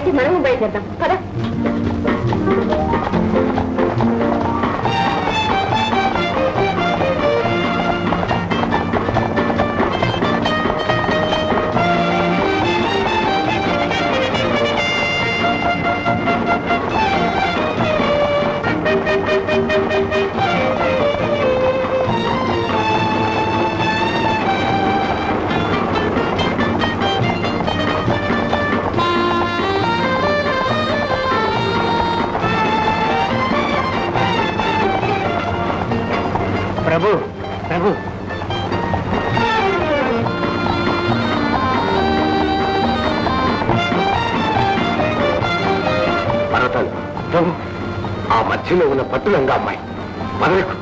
కట్టి మనము బయలుదేరదాం కదా ప్రభు ప్రభు పర్వతాలు ప్రభు ఆ మధ్యలో ఉన్న పట్టులంగా అమ్మాయి వదలకు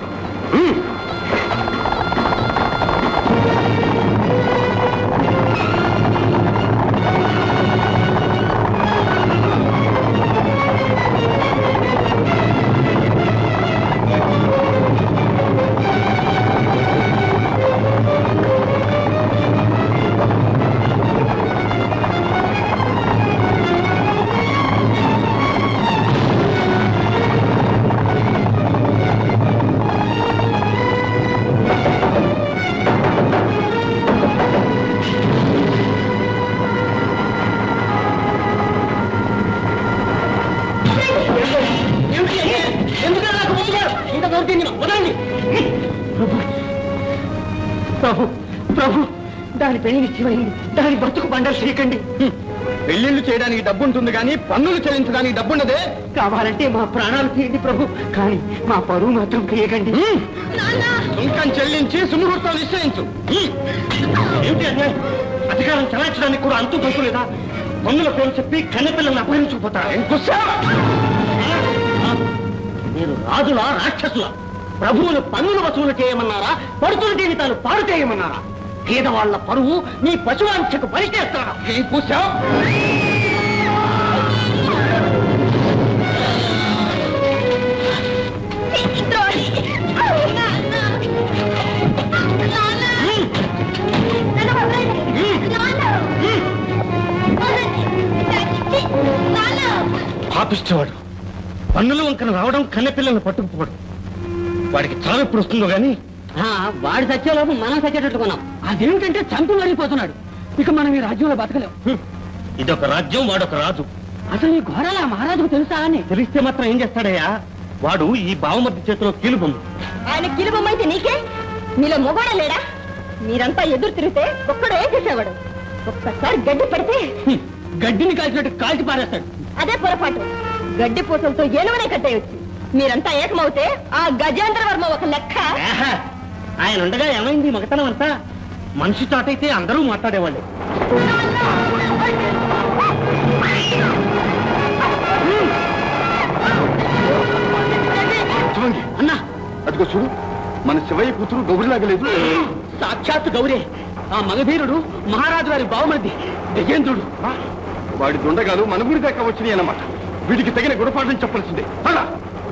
ప్రభు ప్రభు దాని పెళ్లి నిశ్చయమైంది దాని బతుకు బండలు చేయకండి పెళ్లిళ్ళు చేయడానికి డబ్బు ఉంటుంది కానీ పన్నులు చెల్లించడానికి డబ్బు ఉన్నదే కావాలంటే మా ప్రాణాలు తీయండి ప్రభు కానీ మా పరువు మాత్రం తీయకండి సుంకం చెల్లించి సుముహూర్తం నిశ్చయించు ఏమిటి అన్యాయం అధికారం చలాయించడానికి కూడా అంతు పట్టు లేదా పన్నుల పేరు చెప్పి కన్నెపిల్లల్ని అపహరించుకుపోతారా మీరు రాజుల రాక్షసుల ప్రభువులు పన్నులు వసూలు చేయమన్నారా పడుతుల జీవితాలు పాడు చేయమన్నారా పేదవాళ్ల పరువు నీ పశువాంఛకు పరిచేస్తారా పాపిస్తేవాడు పన్నుల వంకన రావడం కన్నెపిల్లల్ని పట్టుకుపోవడం వాడికి చావు ఎప్పుడు వస్తుందో గాని వాడి సత్యలోపు మనం సత్యేటట్టుకున్నాం అదేమిటంటే చంపి మరిగిపోతున్నాడు ఇక మనం ఈ రాజ్యంలో బతకలేం ఇదొక రాజ్యం వాడొక రాజు అసలు ఈ ఘోరాల మహారాజుకు తెలుసా అని తెలిస్తే మాత్రం ఏం చేస్తాడయ్యా వాడు ఈ బావమర్ది చేతిలో కీలుబొమ్మ ఆయన కిలుబొమ్మైతే నీకే మీలో మొగోడే లేడా మీరంతా ఎదురు తిరిగితే ఒక్కడు ఏం చేసేవాడు ఒక్కసారి గడ్డి పడితే హ్మ్. గడ్డిని కాల్చినట్టు కాల్చి పారేస్తాడు అదే పొరపాటు గడ్డి పూసలతో ఏనువనే కట్టేయొచ్చు మీరంతా ఏకమవుతే ఆ గజేంద్ర వర్మ ఒక లెక్క ఆహా! ఆయన ఉండగా ఏమైంది మగతనం అంతా మనిషి చాటైతే అందరూ మాట్లాడేవాళ్ళు శివంగి అన్నా అదిగో చూడు మన శివయ్య కూతురు గౌరిలాగా లేదు సాక్షాత్ గౌరే ఆ మగధీరుడు మహారాజు గారి బావమరిది గజేంద్రుడు వాడి దొండగాలు మన గుడి దాకా వచ్చినాయి అన్నమాట వీడికి తగిన గుణపాఠం చెప్పాల్సిందే అలా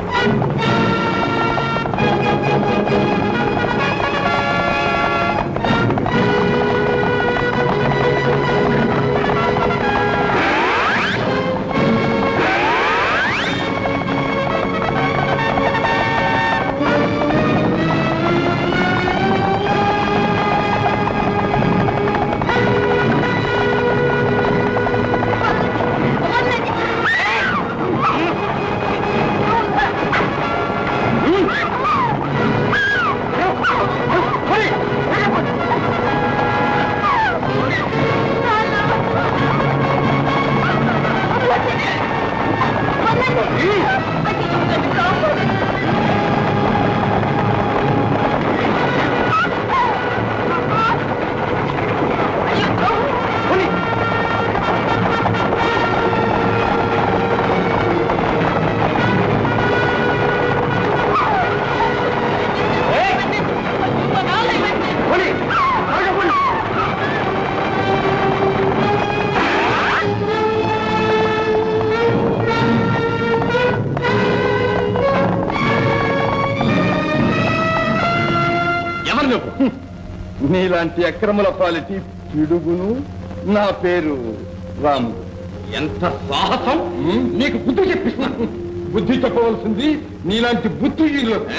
ఎవరు నువ్వు నీలాంటి అక్రముల పాలిటి పిడుగును నా పేరు రాముడు ఎంత సాహసం నీకు బుద్ధి చెప్పిస్తాను బుద్ధి చెప్పవలసింది నీలాంటి బుద్ధి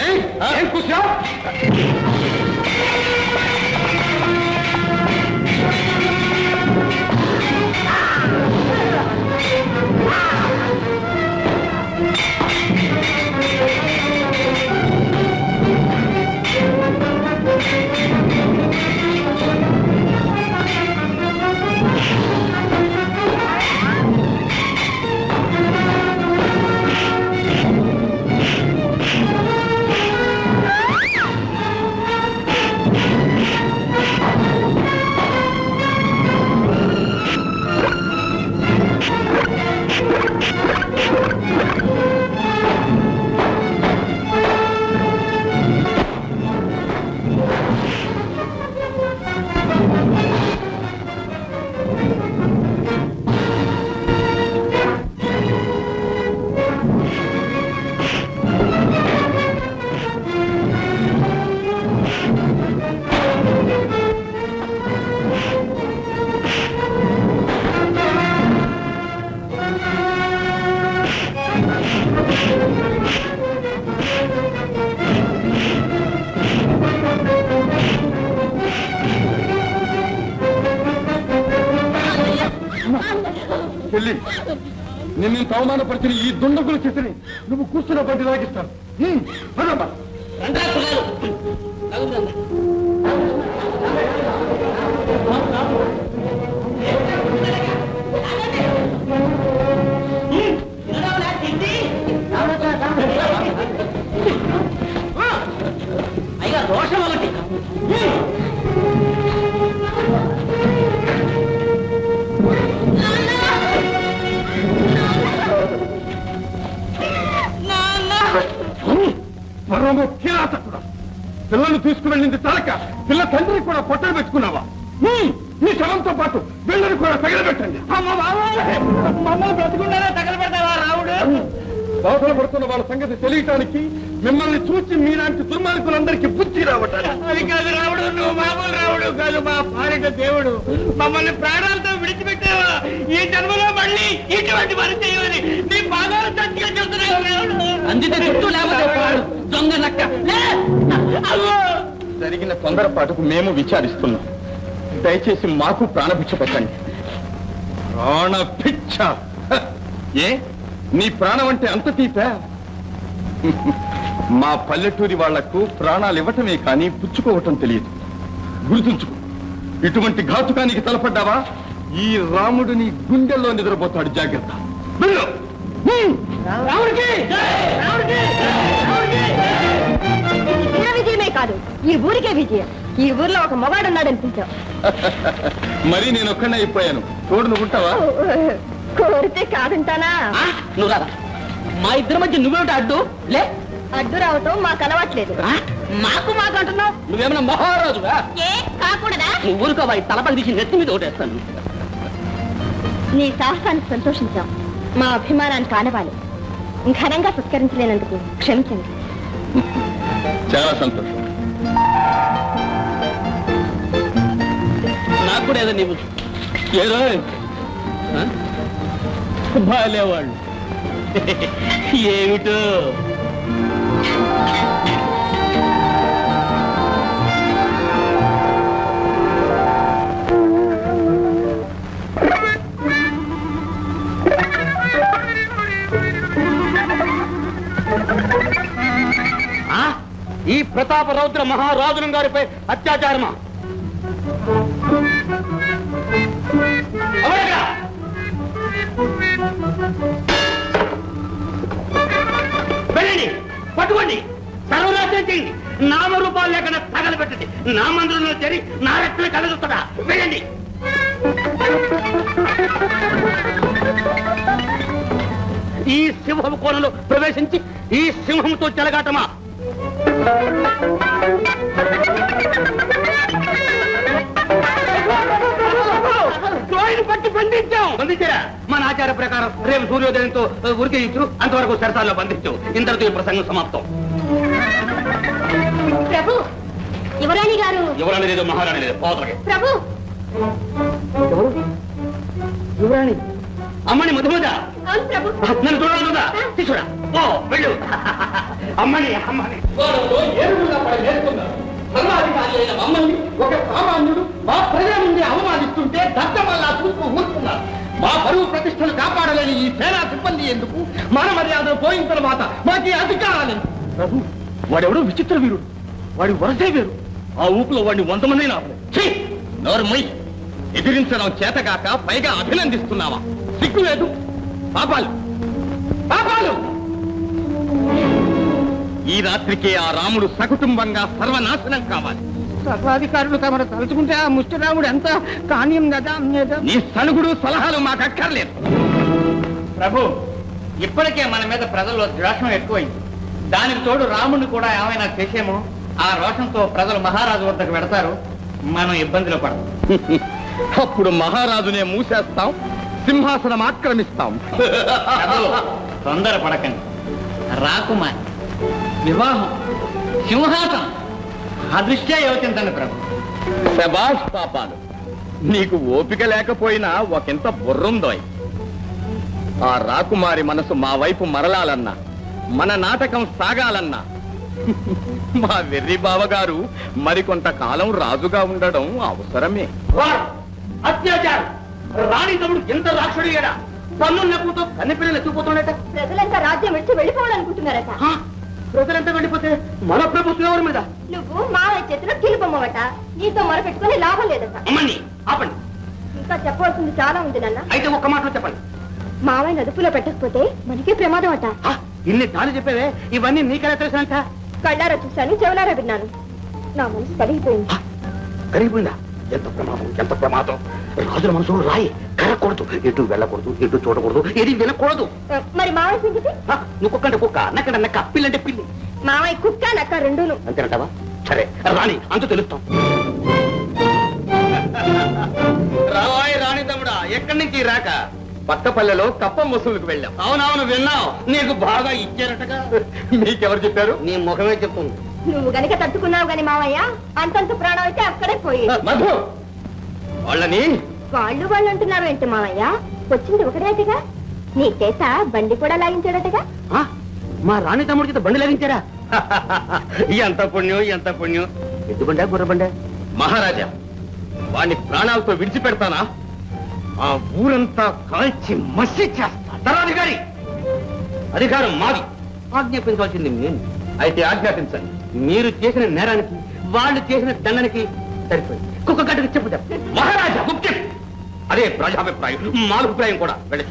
చెల్లి నిన్ను ఇంత అవమానపరిచిన ఈ దుండగుల చేతిని నువ్వు కూర్చున్న బండి లాగిస్తాను హ్మ్, పదమ్మా. అయ్యా దోషం ఒకటి పరమ కిరాతకుడు పిల్లలు తీసుకువెళ్ళింది తలక పిల్ల తండ్రికి కూడా పొట్టలు పెట్టుకున్నావా హ్మ్, నీ శవంతో పాటు పిల్లని కూడా తగలబెట్టండి మమ్మల్ని బ్రతుకుండానే తగలబెడతావా రావుడు బాధలు పడుతున్న వాళ్ళ సంగతి తెలియటానికి మిమ్మల్ని చూచి మీలాంటి దుర్మార్గులందరికీ బుద్ధి రావటానికి అది కాదు రావుడు నువ్వు మామూలు రావుడు కాదు మా పాలిట దేవుడు మమ్మల్ని ప్రాణాలతో విడిచిపెట్టావా ఈ జన్మలో మళ్ళీ ఇటువంటి పని చేయమని నీ పాదాలు చచ్చిగా చెబుతున్నావు రావుడు అందుకే చుట్టూ లేకపోతే దొంగ నక్క జరిగిన తొందరపాటుకు మేము విచారిస్తున్నాం దయచేసి మాకు ప్రాణభిక్ష పెట్టండి ప్రాణభిక్ష హ! ఏ నీ ప్రాణం అంటే అంత తీపా మా పల్లెటూరి వాళ్లకు ప్రాణాలు ఇవ్వటమే కానీ పుచ్చుకోవటం తెలియదు గుర్తుంచుకో ఇటువంటి ఘాతుకానికి తలపడ్డావా ఈ రాముడు నీ గుండెల్లో నిద్రపోతాడు జాగ్రత్త వెళ్ళు. హ్మ్. చిన్న విజయమే కాదు ఈ ఊరికే విజయం ఈ ఊర్లో ఒక మగాడు ఉన్నాడనిపించావు మరి నేను ఒక్కనే అయిపోయాను తోడు నువ్వు ఉంటావా కోరితే కాదంటానా నువ్వు రాదా మా ఇద్దరి మధ్య నువ్వేమిటి అడ్డు లే అడ్డు రావటం మాకు అలవాట్లేదు ఆ? మాకు మాకు అంటున్నావు నువ్వేమైనా మహారాజుగా ఏ కాకూడదా నువ్వు ఊరుకోవా ఈ తలపడి తీసి నెత్తి మీద ఓటేస్తాను నీ సాహసానికి సంతోషించాం మా అభిమానానికి ఆనవాలి ఘనంగా సత్కరించలేనందుకు క్షమించండి చాలా సంతోషం నాకు కూడా ఏదో నీవు ఏదో ఆ? బాలేవాళ్ళు ఏమిటో ఆ? ఈ ప్రతాప రౌద్ర మహారాజులం గారిపై అత్యాచారమా ఎవరక్కడ? వెళ్ళండి పట్టుకోండి సర్వనాశనం చేయండి నామరూపాలు లేకుండా తగలబెట్టండి నా మందిరంలో చేరి నా రక్తమే కలగొస్తాడా వెళ్ళండి ఈ సింహం కోణంలో ప్రవేశించి ఈ సింహంతో చెలగాటమా ద్రోహిని పట్టి బంధించాం బంధించారా మన ఆచార ప్రకారం రేపు సూర్యోదయంతో ఉరికేయచ్చు అంతవరకు సరసాల్లో బంధించు ఇంతటితో ఈ ప్రసంగం సమాప్తం ప్రభు యువరాణి గారు ఎవరని లేదు మహారాణి లేదు పోతలకి ప్రభు యువరాణి అమ్మని మధుమద అవును ప్రభు నన్ను చూడాలనుందా తీసుకురా ఓ వెళ్ళు అమ్మని అమ్మని ఏడుగురుగా పడి నేర్చుకున్నారు సర్వాధికారి అయిన మమ్మల్ని ఒక సామాన్యుడు మా ప్రజల నుండి అవమానిస్తుంటే దత్తం వల్ల చూస్తూ ఊరుకున్నారు మా పరువు ప్రతిష్టలు కాపాడలేని ఈ సేనా సిబ్బంది ఎందుకు మన మర్యాదలు పోయిన తర్వాత మాకు ఈ అధికారాలు ఎందుకు? ప్రభు వాడెవడో విచిత్ర వీరుడు వాడి వరసే వేరు ఆ ఊపులో వాడిని వంద మంది నోర్మై ఎదిరించడం చేతగాక పైగా అభినందిస్తున్నావా సిగ్గు లేదు పాపాలు పాపాలు ఈ రాత్రికే ఆ రాముడు సకుటుంబంగా సర్వనాశనం కావాలి సర్వాధికారులు తమరు తలుచుకుంటే ఆ ముష్టిరాముడు ఎంత కాణ్యం కదా నీ సనుగుడు సలహాలు మాకు అక్కర్లేదు ప్రభు ఇప్పటికే మన మీద ప్రజల్లో ద్వేషం ఎక్కువైంది దానికి తోడు రాముడిని కూడా ఏమైనా చేసేమో ఆ రోషంతో ప్రజలు మహారాజు వద్దకు వెడతారు మనం ఇబ్బందిలో పడతాం అప్పుడు మహారాజునే మూసేస్తాం సింహాసనం ఆక్రమిస్తాం ప్రభు తొందర పడకండి రాకుమారి వివాహం సింహాసనం అదృష్ట్యా యోచించండి ప్రభు శబాష్ పాపాలు నీకు ఓపిక లేకపోయినా ఒకంత బుర్రుందోయ్ ఆ రాకుమారి మనసు మా వైపు మరలాలన్నా మన నాటకం సాగాలన్నా మా వెర్రి బావగారు మరికొంత కాలం రాజుగా ఉండడం అవసరమే వాడు అత్యాచారం రాణి తమ్ముడు ఎంత రాక్షుడు ఏడా పన్ను నప్పుతో కన్నెపిల్లలు ఎత్తుకుపోతున్నాడట ప్రజలంతా రాజ్యం విడిచి వెళ్ళిపోవాలనుకుంటున్నారట హా? ప్రజలంతా వెళ్ళిపోతే మన ప్రభుత్వం ఎవరి మీద నువ్వు మావయ్య చేతిలో కీలుబొమ్మవట నీతో మొరపెట్టుకుని లాభం లేదట అమ్మండి ఆపండి ఇంకా చెప్పవలసింది చాలా ఉంది నాన్న అయితే ఒక్క మాటలో చెప్పండి మావయ్య అదుపులో పెట్టకపోతే మనకే ప్రమాదం అట హా? ఇన్ని దారి చెప్పేవే ఇవన్నీ నీకెలా తెలుసంట కళ్ళారా చూశాను చెవులారా విన్నాను నా మనసు కరిగిపోయింది కరిగిపోయిందా ఎంత ప్రమాదం ఎంత ప్రమాదం రాజుల మనసులో రాయి కరగకూడదు ఎటు వెళ్ళకూడదు ఎటు చూడకూడదు ఏది వినకూడదు ఆ, మరి మావయ్య సంగతి హా? నువ్వు కుక్క అంటే కుక్క నక్కడ నక్క పిల్లంటే పిల్లి మావయ్య కుక్క నక్క రెండును అంతేనంటావా సరే రాణి అంత తెలుస్తాం రావాయ్ రాణి తమ్ముడా ఎక్కడి నుంచి రాక పక్కపల్లెలో కప్పం వసూలుకు వెళ్ళాం అవునవును విన్నావు నీకు బాగా ఇచ్చారటగా మీకెవరు చెప్పారు నీ ముఖమే చెప్తుంది నువ్వు గనక తట్టుకున్నావు గాని మావయ్య అంతంత ప్రాణం అయితే అక్కడే పోయి మధు వాళ్ళని వాళ్ళు వాళ్ళు అంటున్నారు ఏంటి మావయ్య వచ్చింది ఒకటేటగా నీ చేత బండి కూడా లాగించాడటగా ఆ? మా రాణి తమ్ముడి చేత బండి లాగించారా ఎంత పుణ్యం ఎంత పుణ్యం ఎద్దు బండా గుర్ర బండా మహారాజా వాణ్ణి ప్రాణాలతో విడిచిపెడతానా ఆ ఊరంతా కాల్చి మసి చేస్తా తరాధికారి అధికారం మాది ఆజ్ఞాపించాల్సింది నేను అయితే ఆజ్ఞాపించండి మీరు చేసిన నేరానికి వాళ్ళు చేసిన దండనికి సరిపోయింది కుక్క గడ్డకి చెప్పుదా మహారాజా ముఖ్యం అదే ప్రజాభిప్రాయం మా అభిప్రాయం కూడా వెళ్ళి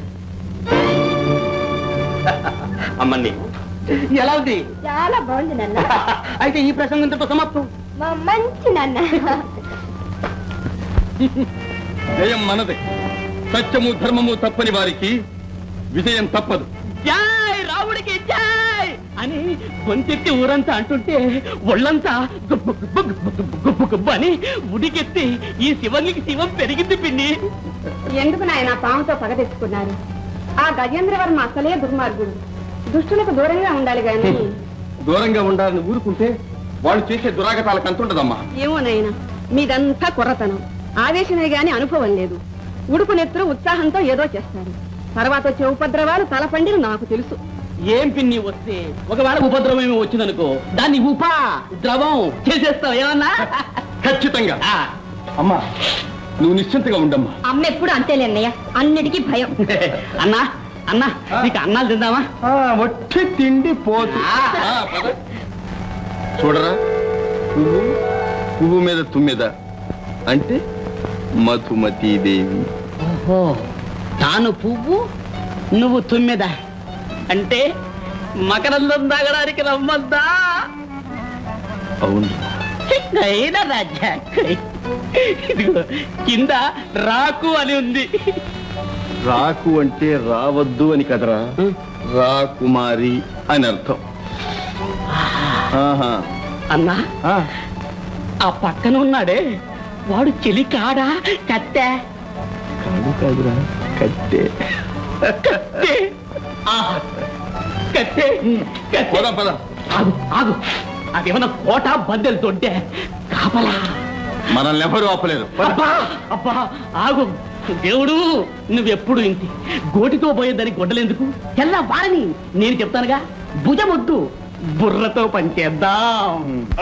అమ్మని ఎలా ఉంది చాలా బాగుంది నాన్న అయితే ఈ ప్రసంగంతో సమాప్తం మా మంచి నాన్న జయం మనదే సత్యము ధర్మము తప్పని వారికి విజయం తప్పదు జై రాముడికి జై అని గొంతెత్తి ఊరంతా అంటుంటే ఒళ్ళంతా గుబ్బు గుబ్బు గుబ్బు గుబ్బు గుబ్బు గుబ్బు అని ఉడికెత్తి ఈ శివంగికి శివం పెరిగింది పిన్ని ఎందుకు నాయన పాముతో పగ తెచ్చుకున్నారు ఆ గజేంద్రవర్మ అసలే దుర్మార్గుడు దుష్టులకు దూరంగా ఉండాలి గాని దూరంగా ఉండాలని ఊరుకుంటే వాళ్ళు చేసే దురాగతాలకు అంతుండదమ్మా ఏమో నాయన మీదంతా కుర్రతనం ఆవేశమే గాని అనుభవం లేదు ఉడుపు నెత్తురు ఉత్సాహంతో ఏదో చేస్తారు తర్వాత వచ్చే ఉపద్రవాలు తలపండిలు నాకు తెలుసు ఏం పిన్ని వస్తే ఒకవేళ ఉపద్రవం ఏమి వచ్చిందనుకో దాన్ని ఉపా ద్రవం చేసేస్తావు ఏమన్నా ఖచ్చితంగా ఆ, అమ్మా నువ్వు నిశ్చింతగా ఉండమ్మా అమ్మ ఎప్పుడు అంతేలే అన్నయ్య అన్నిటికీ భయం అన్నా అన్నా నీకు అన్నాలు తిందామా వచ్చి తిండి పోతు ఆ. ఆ, పద. చూడరా పువ్వు పువ్వు మీద తుమ్మెద అంటే మధుమతి దేవి ఓహో తాను పువ్వు నువ్వు తుమ్మెద అంటే మకరందం తాగడానికి రమ్మందా అవును అయినా రాజా ఇదిగో కింద రాకు అని ఉంది రాకు అంటే రావద్దు అని కదరా రాకుమారి అని అర్థం ఆహా అన్నా ఆ, ఆ పక్కన ఉన్నాడే వాడు చెలి కాడా కట్టె కాదు కాదురా కట్టే కట్టె ఆహా, కట్టె కట్టె పోదాం పద ఆగు ఆగు అదేమన్నా కోట బద్దెలు తొడ్డే కాపలా మనల్ని ఎవరు ఆపలేరు పద. అబ్బా అబ్బా ఆగు దేవుడు నువ్వెప్పుడు ఇంటి గోటితో పోయేదని గొడ్డలెందుకు తెల్ల వారని నేను చెప్తానుగా భుజమొద్దు బుర్రతో పనిచేద్దాం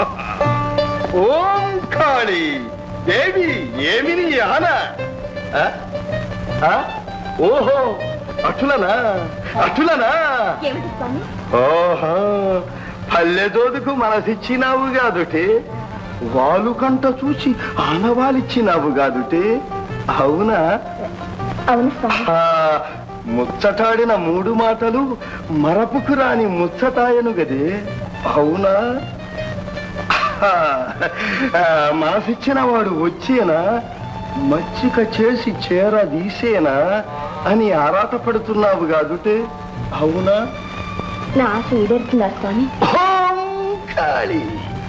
ఓం కాళీ దేవి ఏమి నీ ఆన ఆ? ఆ? ఓహో అటులనా అటులనా ఏమిటి స్వామి ఓహో పల్లెదోదుకు మనసిచ్చినావు కాదుటే వాలు కంట చూచి ఆనవాలిచ్చినావు కాదుటే అవునా అవును స్వామి ఆ, ముచ్చటాడిన మూడు మాటలు మరపుకు రాని ముచ్చటాయను గదే అవునా ఆ, ఆ, మనసిచ్చిన వాడు వచ్చేనా మచ్చిక చేసి చేరదీసేనా అని ఆరాటపడుతున్నావు కాదుటే అవునా నా ఆశ ఈడేరుతుందా స్వామి ఓం కాళీ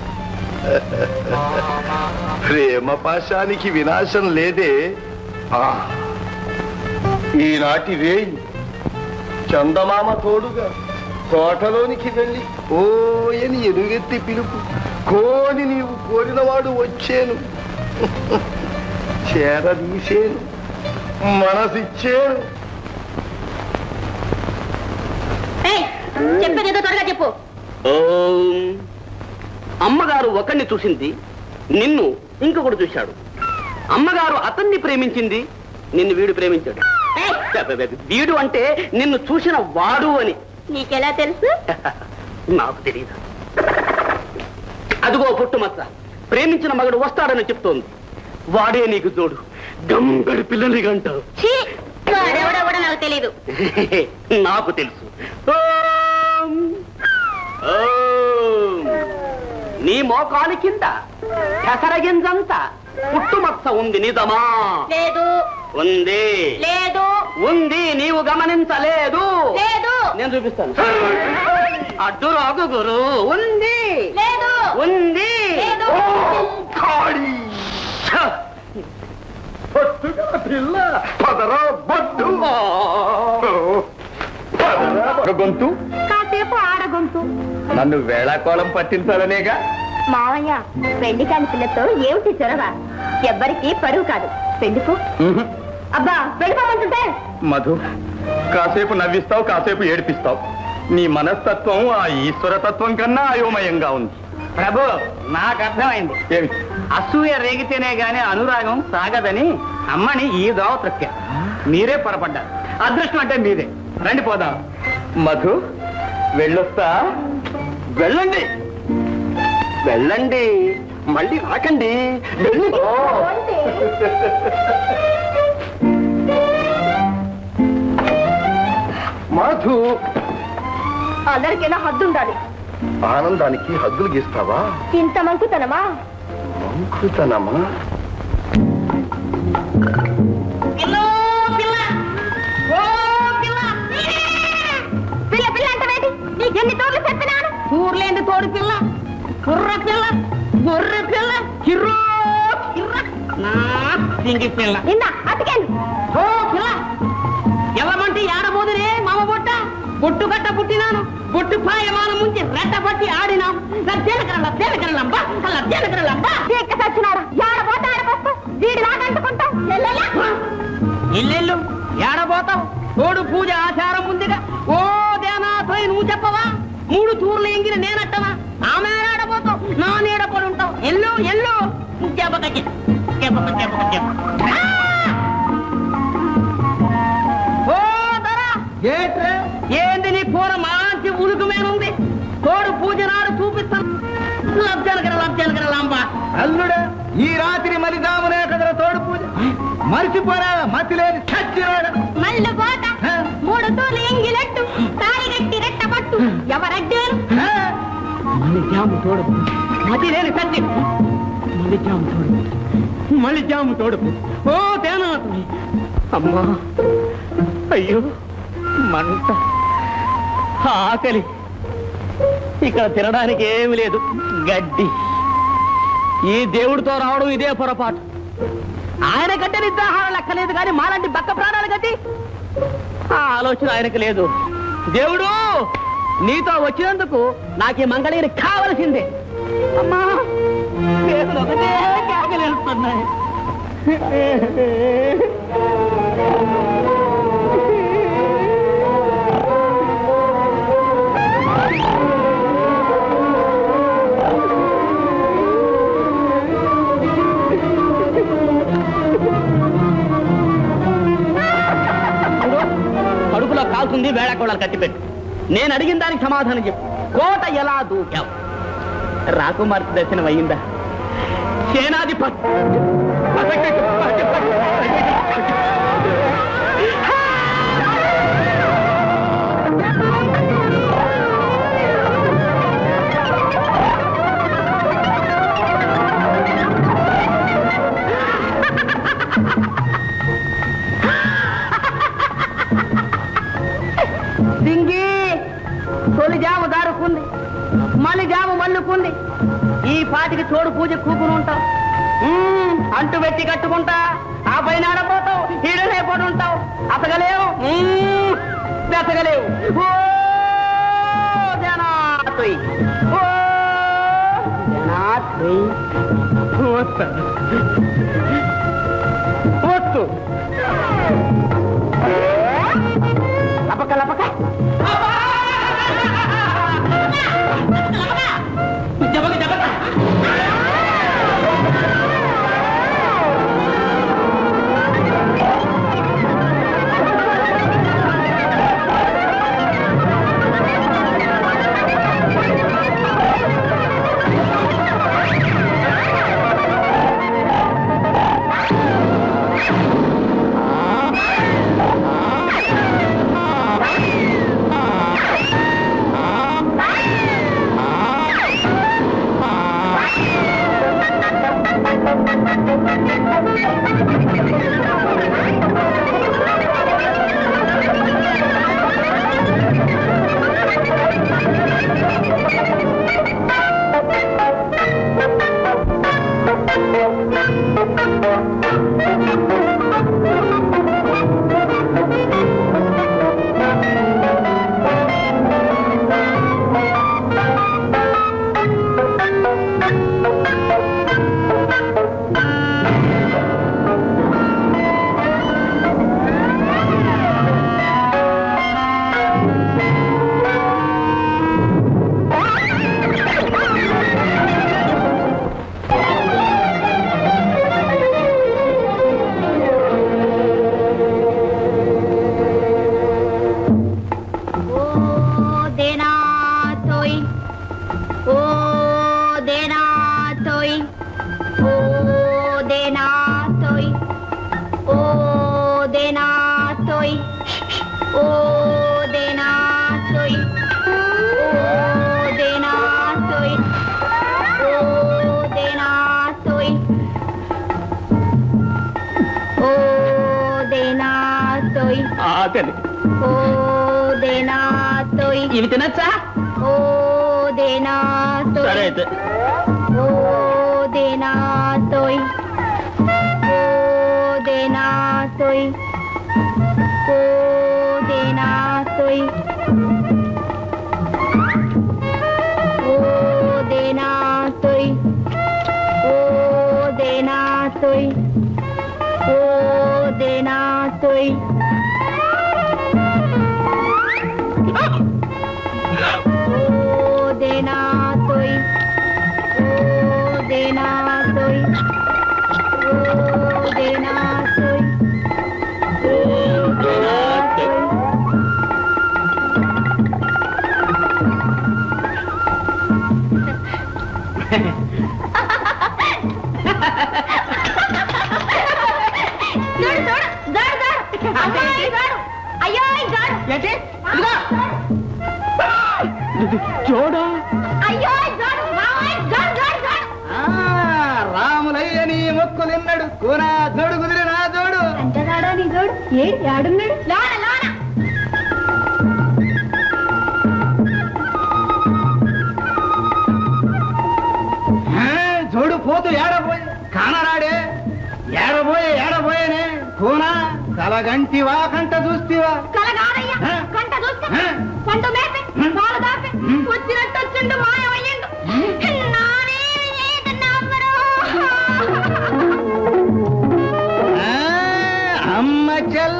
ప్రేమ పాశానికి వినాశం లేదే ఆ ఈనాటి రేయి చందమామ తోడుగా తోటలోనికి వెళ్ళి ఓయని ఎలుగెత్తి పిలుపు కోని నీవు కోరినవాడు వచ్చేను చేరదీసేను మనసిచ్చేను చెప్పేదేదో త్వరగా చెప్పు ఓం. అమ్మగారు ఒకరిని చూసింది నిన్ను ఇంకొకడు చూశాడు అమ్మగారు అతన్ని ప్రేమించింది నిన్ను వీడు ప్రేమించాడు వీడు అంటే నిన్ను చూసిన వాడు అని నీకెలా తెలుసు నాకు తెలియదు అదిగో పుట్టుమచ్చ ప్రేమించిన మగడు వస్తాడని చెప్తోంది వాడే నీకు తోడు గంగడి పిల్లని గంటావు వాడెవడెవడో నాకు తెలీదు నాకు తెలుసు ఓం. ఓం. నీ మోకాలి కింద కసరగింజంత పుట్టుమచ్చ ఉంది నిజమా లేదు ఉంది లేదు ఉంది నీవు గమనించలేదు లేదు నేను చూపిస్తాను అడ్డు రాగు గురు ఉంది లేదు ఉంది లేదు. కాళీ ఛ! పొట్టుగా పిల్ల పదరా బొట్టు పదరా గొంతు కాసేపు ఆడగొంతు నన్ను వేళాకోళం పట్టించాలనేగా మావయ్య పెళ్లి కాని పిల్లతో ఏమిటి చొరవ ఎవ్వరికి పరువు కాదు పెళ్లికు అబ్బా వెళ్ళిపోమంటుంటే మధు కాసేపు నవ్విస్తావు కాసేపు ఏడిపిస్తావు నీ మనస్తత్వం ఆ ఈశ్వర తత్వం కన్నా అయోమయంగా ఉంది ప్రభు నాకు అర్థమైంది ఏమి అసూయ రేగితేనే గాని అనురాగం సాగదని అమ్మని ఈ దోవ త్రొక్కా మీరే పొరపడ్డారు అదృష్టం అంటే మీదే రండి పోదాం మధు వెళ్ళొస్తా వెళ్ళండి వెళ్ళండి మళ్ళీ రాకండి వెళ్ళి మధు అందరికైనా హద్దు ఉండాలి ఆనందానికి హద్దులు గీస్తావా ఇంత మంకుతనమా మంకుతనమా పిల్ల పిల్ల అంటే నీకు ఎన్ని తోడు చెప్పినాను ఊర్లేండి తోడు పిల్ల కుర్ర పిల్ల గొర్రె పిల్ల కిర్రో కిర్ర నా సింగి పిల్ల ఇందా అతికేంది ఓ పిల్ల ఎల్లమంటే ఏడబోదురే మామ బొట్ట బొట్టు గట్ట పుట్టినాను బొట్టు పాయమానం ముంచి రెట్ట పట్టి ఆడినాం లబ్జేనకర లబ్జేనకరలంబా లబ్జేనకరలంబా ఎక్క సచ్చినాడు ఆడపోతా ఆడపోతా వీడి లాగంటుకుంటాం ఇల్లెల్లు ఏడబోతావు తోడు పూజ ఆచారం ఉందిగా ఓ దేనాథోయ్ నువ్వు చెప్పవా మూడు తూర్లు ఎంగిన నేనట్టవా ఆమె ఆడబోతావు నా నీడ పడి ఉంటావు ఎల్లు ఎల్లు చెప్పక చెప్పక చెప్పక చెప్ప ఓ దరా ఏంది నీ కూర మంచి ఉడుకుమేనుంది తోడు పూజ నాడు చూపిస్తాను లబ్జనకర లబ్జనకర లాంబ అల్లుడా ఈ రాత్రి మరి దామునే కదరా తోడు పూజ మర్చిపోరా మతి లేని చచ్చిరాడు మళ్ళీ పోత మూడు తూర్లు ఎంగిలట్టు తాళిగట్టి రెట్ట పట్టు ఎవరడ్డారు మళ్ళీ జాము తోడు మతి లేని సత్యం మళ్ళీ జాము తోడు మళ్ళీ జాము తోడు ఓ తేనాథుని అమ్మా అయ్యో మంట ఆకలి ఇక్కడ తినడానికి ఏమి లేదు గడ్డి ఈ దేవుడితో రావడం ఇదే పొరపాటు ఆయన కంటే నిద్రాహారం లెక్కలేదు కానీ మాలాంటి బక్క ప్రాణాలు గతి ఆ ఆలోచన ఆయనకు లేదు దేవుడు నీతో వచ్చినందుకు నాకు ఈ మంగళగిరి కావలసిందే అమ్మా కేకులు ఒకటే కేకలేస్తున్నాయి కడుపులో కాల్తుంది వేళకోళాలు కట్టిపెట్టు నేను అడిగిన దానికి సమాధానం చెప్పు కోట ఎలా దూకావు రాకుమార్తె దర్శనం అయ్యిందా సేనాధిపతి సింగి తొలి జాము దారుకుంది మళ్ళీ జాము మల్లుకుంది ఈ పాటికి తోడు పూజ కూకుని ఉంటావు మ్మ్, అంటు పెట్టి కట్టుకుంటా ఆ పైన ఆడపోతావు ఈడలేకపోయి ఉంటావు అతగలేవు మ్మ్, బెతకలేవు ఓ జనాత్రి ఓ జనాత్రి వస్తా వస్తు లపక లపక ఓ దేనా తోయ్ ఓ దేనా తోయ్ ఓ దేనా తోయ్ ఓ దేనా తోయ్ ఓ దేనా తోయ్ ఓ దేనా తోయ్ ఓ దేనా తోయ్ ఓ దేనా తోయ్ ఆకలి ఓ దేనా తోయ్ ఇవి తినచ్చా ఓ దేనా సరే తోయ్ అయితే ఓ దేనా తోయ్ ఓ దేనా తోయ్ ఓ దేనా తోయ్ ఓ దేనా తోయ్ ఓ దేనా తోయ్ ఓ దేనా తోయ్ ఓ దేనా తోయ్ ఓ దేనా తోయ్ ఓ దేనా తోయ్ ఓ దేనా తోయ్ చూడు చూడు జాడు జాడు అమ్మాయి జాడు అయ్యో ఈ జాడు ఏంటి ఇదిగో చూడా అయ్యో ఈ జాడు మావయ్య జాడు జాడు జాడు రాములయ్య నీ మొక్కులిన్నడు కూనా జోడు కుదిరినా జోడు అంతగాడా నీ జోడు ఏడు ఆడున్నాడు లోన లోన ఆ, జోడు పోతు ఏడబోయే కానరాడే ఏడబోయే ఏడబోయేనే కూనా కలగంటివా కంట చూస్తివా కలగాడయ్యా ఆ? కంట చూస్తే ఆ? పంట మేపి ఆ? పాలు దాపి ఉమ్. వచ్చినట్టు వచ్చిండు మాయమయ్యిండు నానే లేదు నమ్మరు ఆ, అమ్మ చెల్ల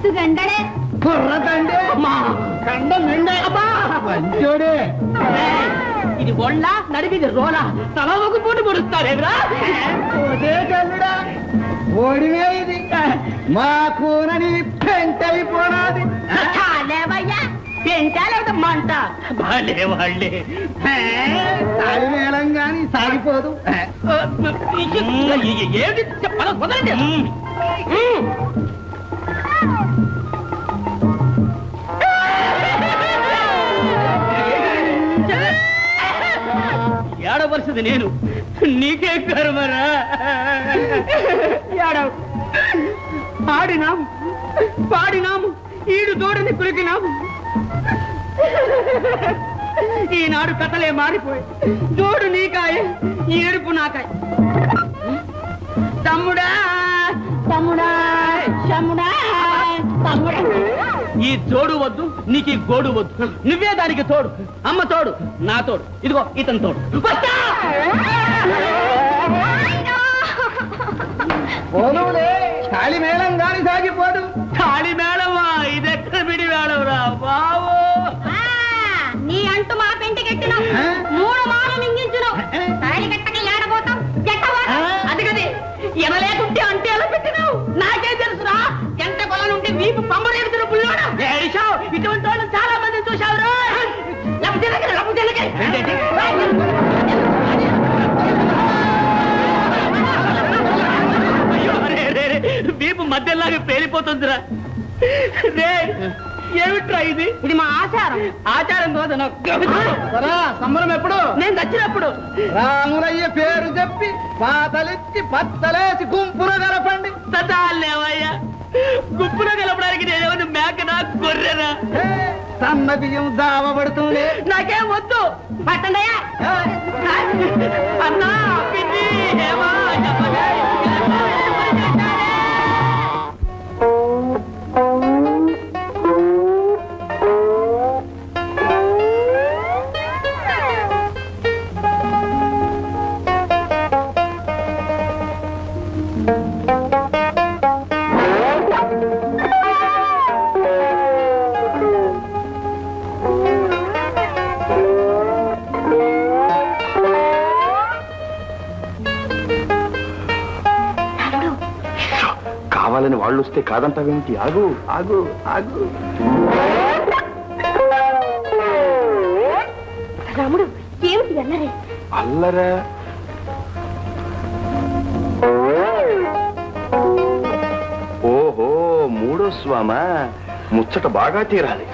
ఎత్తు గండడే కుర్రదండే కండం నిండే మంచోడే ఇది ఒళ్ళ నడిపిది రోలా తల ఒక పూట పొడుస్తారేమిరా ఓదే కల్లుడా ఓడివే ఇది మా కూనని పెంటైపోనాది చాలేవయ్యా పెంచాలేకపోతే మంట వాళ్ళే వాళ్ళే తాళి మేళం గాని సాగిపోదు ఏమిటి చెప్పాలి కుదరండి ఏడవలసింది నేను నీకే కర్మరా ఏడవ ఆడినాము పాడినాము ఈడు దూడని కురికినాము ఈనాడు కథలే మారిపోయి దూడు నీకాయ ఏడుపు నాకాయ తమ్ముడా తమ్ముడా తమ్ముడా తమ్ముడా ఈ జోడు వద్దు నీకు ఈ గోడు వద్దు నువ్వే దానికి తోడు అమ్మ తోడు నా తోడు ఇదిగో ఇతని తోడు వస్తా! పోనులే తాళి మేళం గాని సాగిపోదు తాళి మేడమా ఇదెక్కడ బిడి మేడవరా బావో ఆ, నీ అంటూ మా పెంటికెట్టిన మూడు మాలు మింగించును తాళి కట్టక ఏడబోతాం ఎట్టబోతాం అది కదే ఎనలేకుంటే అంటే ఎలా పెట్టినావు నాకే తెలుసురా ఎంత కొల నుండి వీపు పంబరేడుతున్న పుల్లోడా ఏడిశావు ఇటువంటి వాళ్ళు చాలా మంది చూశావు రా లబ్బు తినక లబ్బు తినక అయ్యో రే రే రే వీపు మధ్యలాగా పేలిపోతుందిరా రే ఏమిట్రా ఇది ఇది మా ఆచారం ఆచారం కోసం సరా సంబరం ఎప్పుడు నేను చచ్చినప్పుడు రాములయ్య పేరు చెప్పి పాతలెత్తి పత్తలేసి గుంపున గలపండి తదాలేవయ్యా గుప్పున కలపడానికి నేనేమన్నా మేకనా గొర్రెనా హే, సన్న బియ్యం దావబడుతుంది నాకేం వద్దు పట్టండయ్యా అన్నా పిన్ని ఏమా చెప్పలే. కావాలని వాళ్ళు వస్తే కాదంటావేంటి ఆగు ఆగు ఆగు రాముడు ఏమిటి అల్లరే అల్లరా ఓహో మూడో స్వామ ముచ్చట బాగా తీరాలి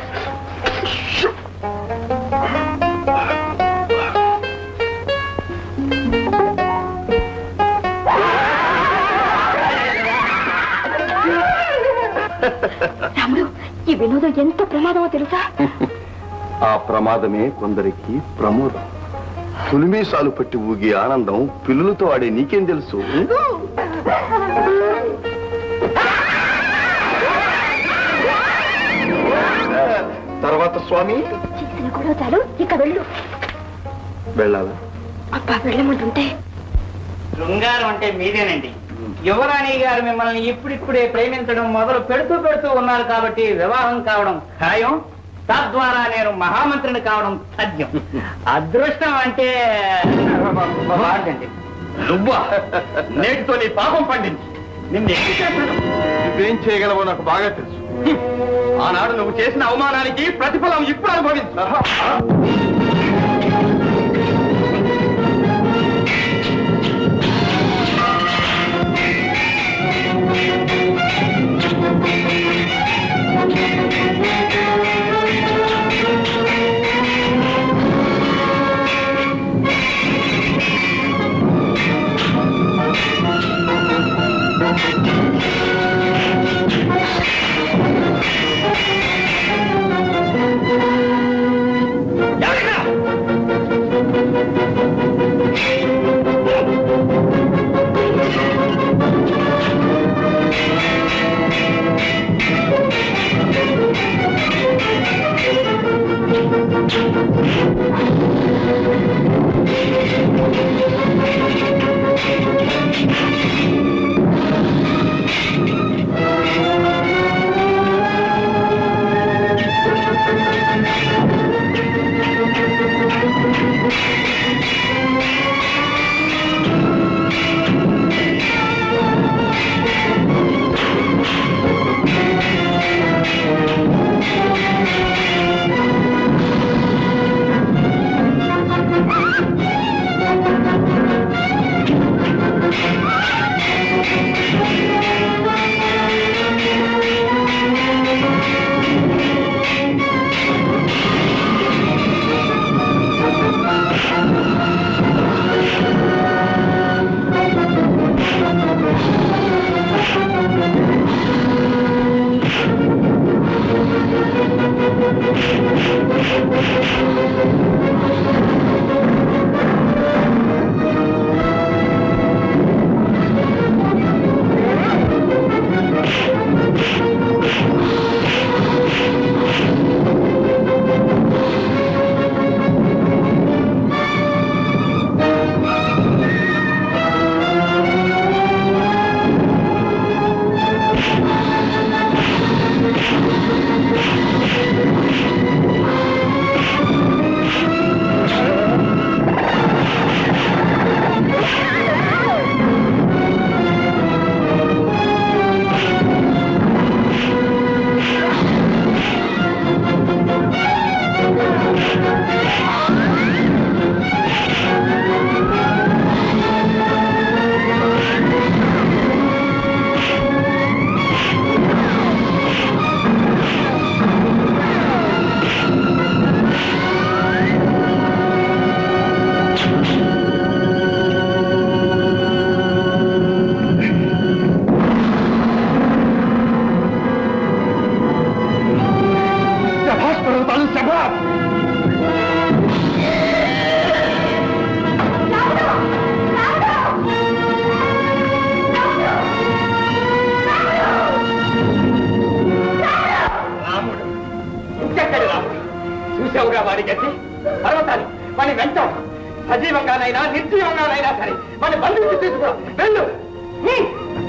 రాముడు ఈ వినోదం ఎంత ప్రమాదమో తెలుసా ఆ ప్రమాదమే కొందరికి ప్రమోదం పులిమీసాలు పట్టి ఊగి ఆనందం పిల్లులతో ఆడే నీకేం తెలుసు తర్వాత స్వామి చేసిన కూడా చాలు ఇక వెళ్ళు వెళ్ళాలా అబ్బా వెళ్ళమంటుంటే శృంగారం అంటే మీదేనండి యువరాణి గారు మిమ్మల్ని ఇప్పుడిప్పుడే ప్రేమించడం మొదలు పెడుతూ పెడుతూ ఉన్నారు కాబట్టి వివాహం కావడం ఖాయం తద్వారా నేను మహామంత్రిని కావడం సాధ్యం అదృష్టం అంటే వాడండి నువ్వా నేటితో నీ పాపం పండింది నిన్ను ఎక్కి చేస్తాను నువ్వేం చేయగలవో నాకు బాగా తెలుసు ఆనాడు నువ్వు చేసిన అవమానానికి ప్రతిఫలం ఇప్పుడు అనుభవించు సజీవంగానైనా నిర్జీవంగానైనా సరే మన బంధువులు తీసుకురా వెళ్ళు హ్మ్.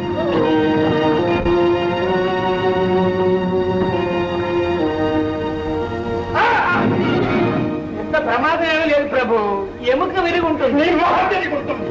ఆ! ఎంత ప్రమాదం ఏమీ లేదు ప్రభు ఎముక విరిగి ఉంటుంది మొహం విరిగి ఉంటుంది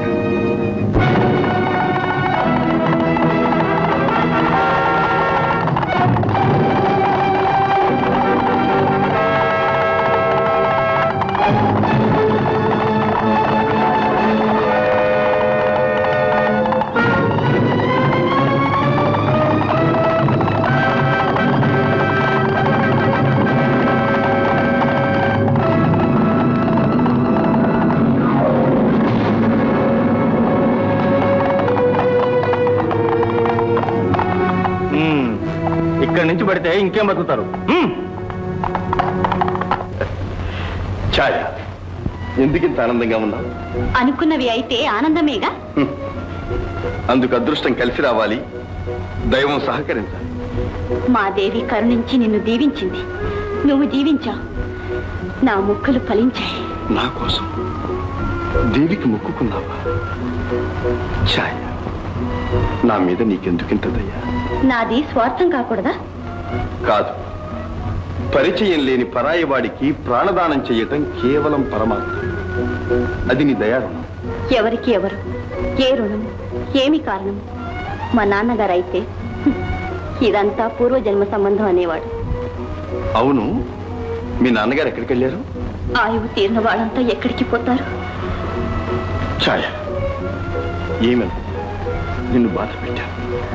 ఇక్కడి నుంచి పడితే ఇంకేం బతుకుతారు హ్మ్. ఛాయ ఎందుకింత ఆనందంగా ఉన్నావు అనుకున్నవి అయితే ఆనందమేగా హ్మ్. అందుకు అదృష్టం కలిసి రావాలి దైవం సహకరించాలి మా దేవి కరుణించి నిన్ను దీవించింది నువ్వు జీవించావు నా ముక్కలు ఫలించాయి నా కోసం దేవికి మొక్కుకున్నావా ఛాయ నా మీద నీకెందుకింత దయ్యా నాది స్వార్థం కాకూడదా కాదు పరిచయం లేని పరాయి వాడికి ప్రాణదానం చేయటం కేవలం పరమాత్మ అది నీ దయారుణం ఎవరికి ఎవరు ఏ రుణం ఏమి కారణం మా నాన్నగారు అయితే హ్మ్, ఇదంతా పూర్వజన్మ సంబంధం అనేవాడు అవును మీ నాన్నగారు ఎక్కడికి వెళ్ళారు ఆయువు తీరిన వాళ్ళంతా ఎక్కడికి పోతారు ఛాయ ఏమని నిన్ను బాధ పెట్టాను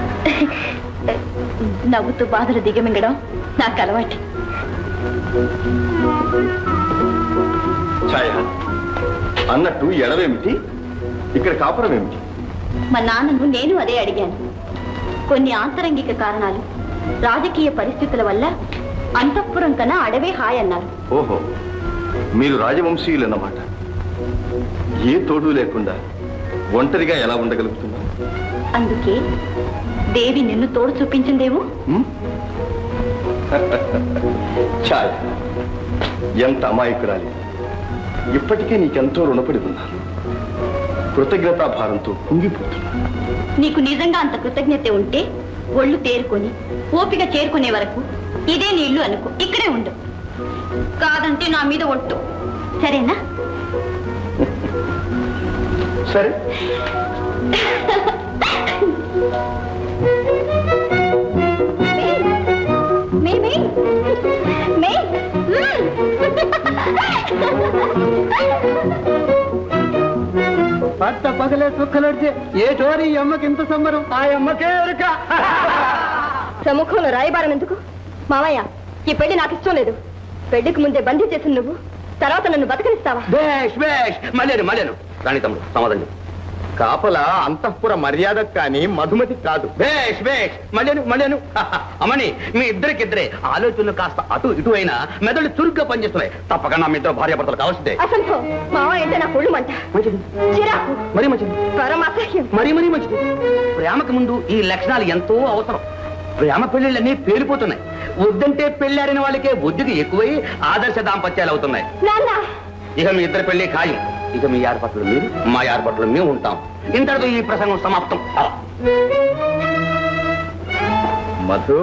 నవ్వుతూ బాధలు దిగమింగడం నాకు అలవాటు ఛాయ అన్నట్టు ఎడవేమిటి ఇక్కడ కాపురం ఏమిటి మా నాన్నను నేను అదే అడిగాను కొన్ని ఆంతరంగిక కారణాలు రాజకీయ పరిస్థితుల వల్ల అంతఃపురం కన్నా అడవే హాయ్ అన్నారు ఓహో మీరు రాజవంశీయులన్నమాట ఏ తోడు లేకుండా ఒంటరిగా ఎలా ఉండగలుగుతున్నారు అందుకే దేవి నిన్ను తోడు చూపించిందేమో హ్మ్? ఛాయ ఎంత అమాయకురాలి ఇప్పటికే నీకెంతో రుణపడి ఉన్నాను కృతజ్ఞతా భారంతో కుంగిపోతున్నాను నీకు నిజంగా అంత కృతజ్ఞత ఉంటే ఒళ్ళు తేరుకొని ఓపిక చేరుకునే వరకు ఇదే నీ ఇల్లు అనుకో ఇక్కడే ఉండు కాదంటే నా మీద ఒట్టు సరేనా సరే మే మే మే పట్ట పగలే సుక్కలొడితే ఏ టోరి ఈ అమ్మకి ఇంత సంబరం ఆ అమ్మకే ఎరుక ప్రముఖంలో రాయబారం ఎందుకు మావయ్య ఈ పెళ్లి నాకు ఇష్టం లేదు పెళ్లికి ముందే బందీ చేసిన నువ్వు తర్వాత నన్ను బతకనిస్తావా బేష్ బేష్ మళ్ళేను మళ్ళేను రాణి తమ్ముడు సమాధానం చెప్పు. కాపల అంతఃపుర మర్యాద కానీ మధుమతి కాదు బేష్ బేష్ మళ్ళేను మళ్ళేను అమ్మని మీ ఇద్దరికిద్దరే ఆలోచనలు కాస్త అటు ఇటు అయినా మెదడు చురుగ్గా పనిచేస్తున్నాయి తప్పక నా మీ ఇద్దరు భార్యాభర్తలు కావాల్సిందే అసంభవం మావయ్య అంటే నా ఒళ్ళు మంట మంచిది చిరాకు మరీ మంచిది పరమ అసహ్యం మరీ మరీ మంచిది ప్రేమకు ముందు ఈ లక్షణాలు ఎంతో అవసరం ప్రేమ పెళ్లిళ్ళన్నీ పేలిపోతున్నాయి వద్దంటే పెళ్ళారిన వాళ్ళకే బుద్ధికి ఎక్కువై ఆదర్శ దాంపత్యాలు అవుతున్నాయి నాన్న ఇక మీ ఇద్దరి పెళ్లి ఖాయం ఇక మీ ఏర్పాట్లు మీరు మా ఏర్పాట్లు మేము ఉంటాం ఇంతటితో ఈ ప్రసంగం సమాప్తం అలా. మధు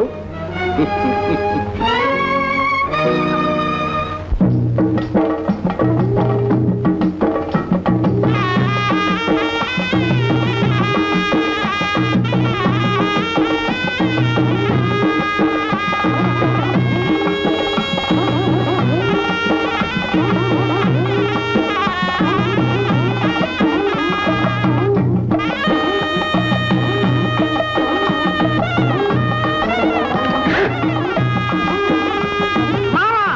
మామా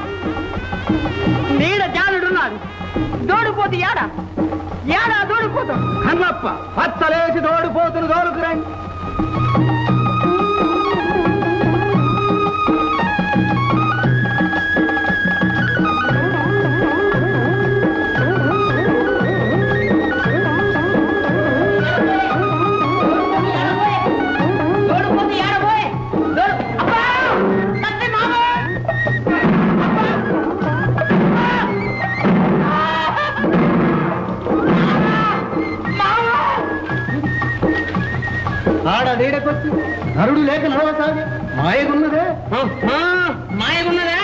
నీడ జానుడున్నాడు దోడిపోతు ఏడా ఏడా దోడిపోతు కన్నప్ప పచ్చలేసి తోడిపోతును తోలుకురండి దోడిపోతు ఏడబోయే దోడు అబ్బా తత్తి మామ నీడకొచ్చి నరుడు లేక నడవసాగి మాయగున్నదే మాయగున్నదా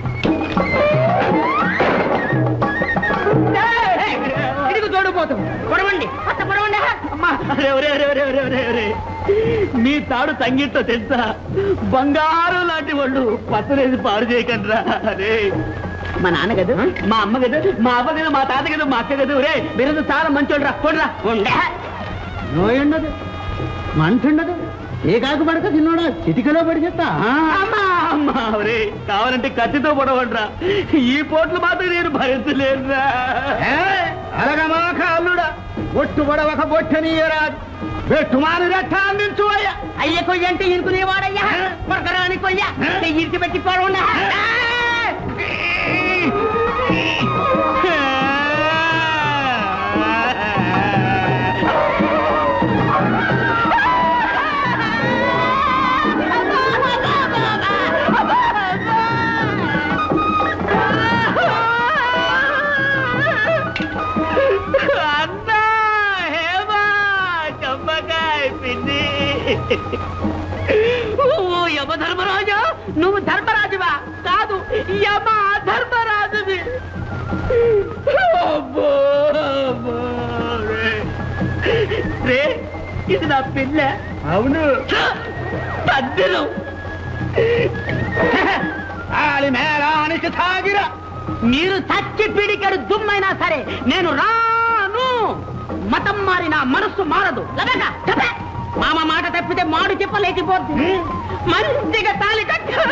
ఇదిగో తోడుపోతాం పొడవండి అత్త పొడవండి అమ్మా అరే, ఒరే, ఒరే, ఒరే, ఒరే, ఒరే, ఒరే. మీ తాడు సంగీతం తెలుసా బంగారు లాంటి వాళ్ళు పచ్చలేసి పాడు చేయకండి అరే మా నాన్న కదా మా అమ్మ కదా మా అవ్వ కదా మా తాత కదా మా అక్క కదా ఒరే మీరు చాలా మంచోడు రా చూడరా ఉండే నోయుండదు మంటుండదు ఏ కాకు పడక చిన్నోడా చిటికలో పడి చెప్తా అమ్మా అమ్మా ఒరే కావాలంటే కత్తితో పొడవండిరా ఈ పోట్లు మాత్రం నేను భరించలేనురా అలగమాక అల్లుడా ఒట్టు పడవక బొట్టనీయరాదు పెట్టుమాని రట్ట అందించు అయ్యా అయ్య కొయ్య అంటే ఇరుకునేవాడయ్యా పడకరాని కొయ్య ఇరికి పెట్టి పోవడా అన్నా హేమా చమ్మకాయ పిన్ని ఓ యమ ధర్మరాజా నువ్వు ధర్మరాజువా కాదు యమ ధర్మరాజువి అబ్బో, అబ్బో, రే. రే ఇది నా పిల్ల అవును పద్దెలు ఆలి మేళానికి తాగిరా మీరు చచ్చి పీడికడు దుమ్మైనా సరే నేను రాను మతం మారిన మనస్సు మారదు లబక, చెప్పే. మామ మాట తప్పితే మాడు చెప్ప లేచిపోద్ది మంచిగా తాలి కట్టు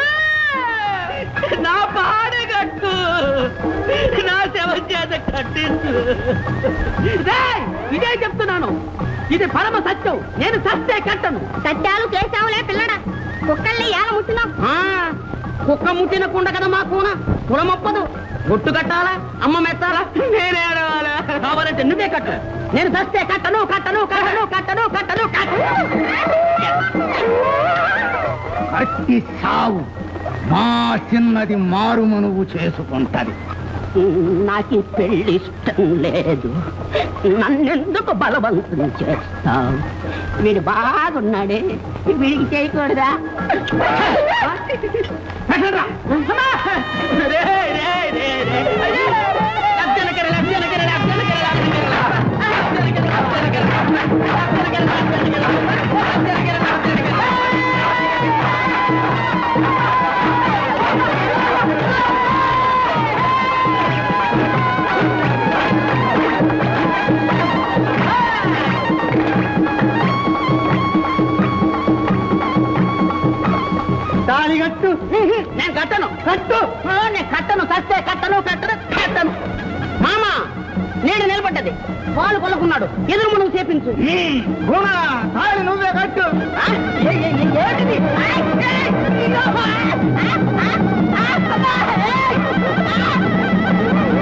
నా పాడ కట్టు నా శవ చేత కట్టించు రేయ్, ఇదే చెప్తున్నాను ఇది పరమ సత్యం నేను సత్తే కట్టను సత్యాలు కేసావులే పిల్లడా కుక్కల్ని ఏల ముట్టినాం ఆ, కుక్క ముట్టిన కుండ కదా మా కూన కులమొప్పదు గుట్టు కట్టాలా అమ్మ మెత్తాలా నేనే ఆడవాలా కావాలంటే నువ్వే కట్టు నేను సస్తే కట్టను కట్టను కట్టను కట్టను కట్టను కట్టను అట్టి సావు మా చిన్నది మారుమనువు చేసుకుంటది నాకు ఈ పెళ్లి ఇష్టం లేదు నన్నెందుకు బలవంతం చేస్తావు వీడు బాగున్నాడే వీడికి చేయకూడదా పెట్టండ్రా. అమ్మా! రే, రే, రే, రే. లబ్జనకర, లబ్జనకర, లబ్జనకర, లబ్జనకర. లబ్జనకర, లబ్జనకర. లబ్జనకర, లబ్జనకర. లబ్జనకర, లబ్జనకర. తాళి కట్టు నేను కట్టను కట్టు ఆ, నేను కట్టను కట్టే కట్టను కట్టను కట్టను మామ నేను నిలబడ్డది పాలు కొలుకున్నాడు ఎదురు మనం చేపించు గుణ తాళి నువ్వే కట్టు ఆ, ఏ, ఏ, ఏ, ఏంటిది? ఆ, ఏ, ఇదిగో, ఆ, ఆ, ఆ, ఆ, అబ్బా, ఏ, ఆ.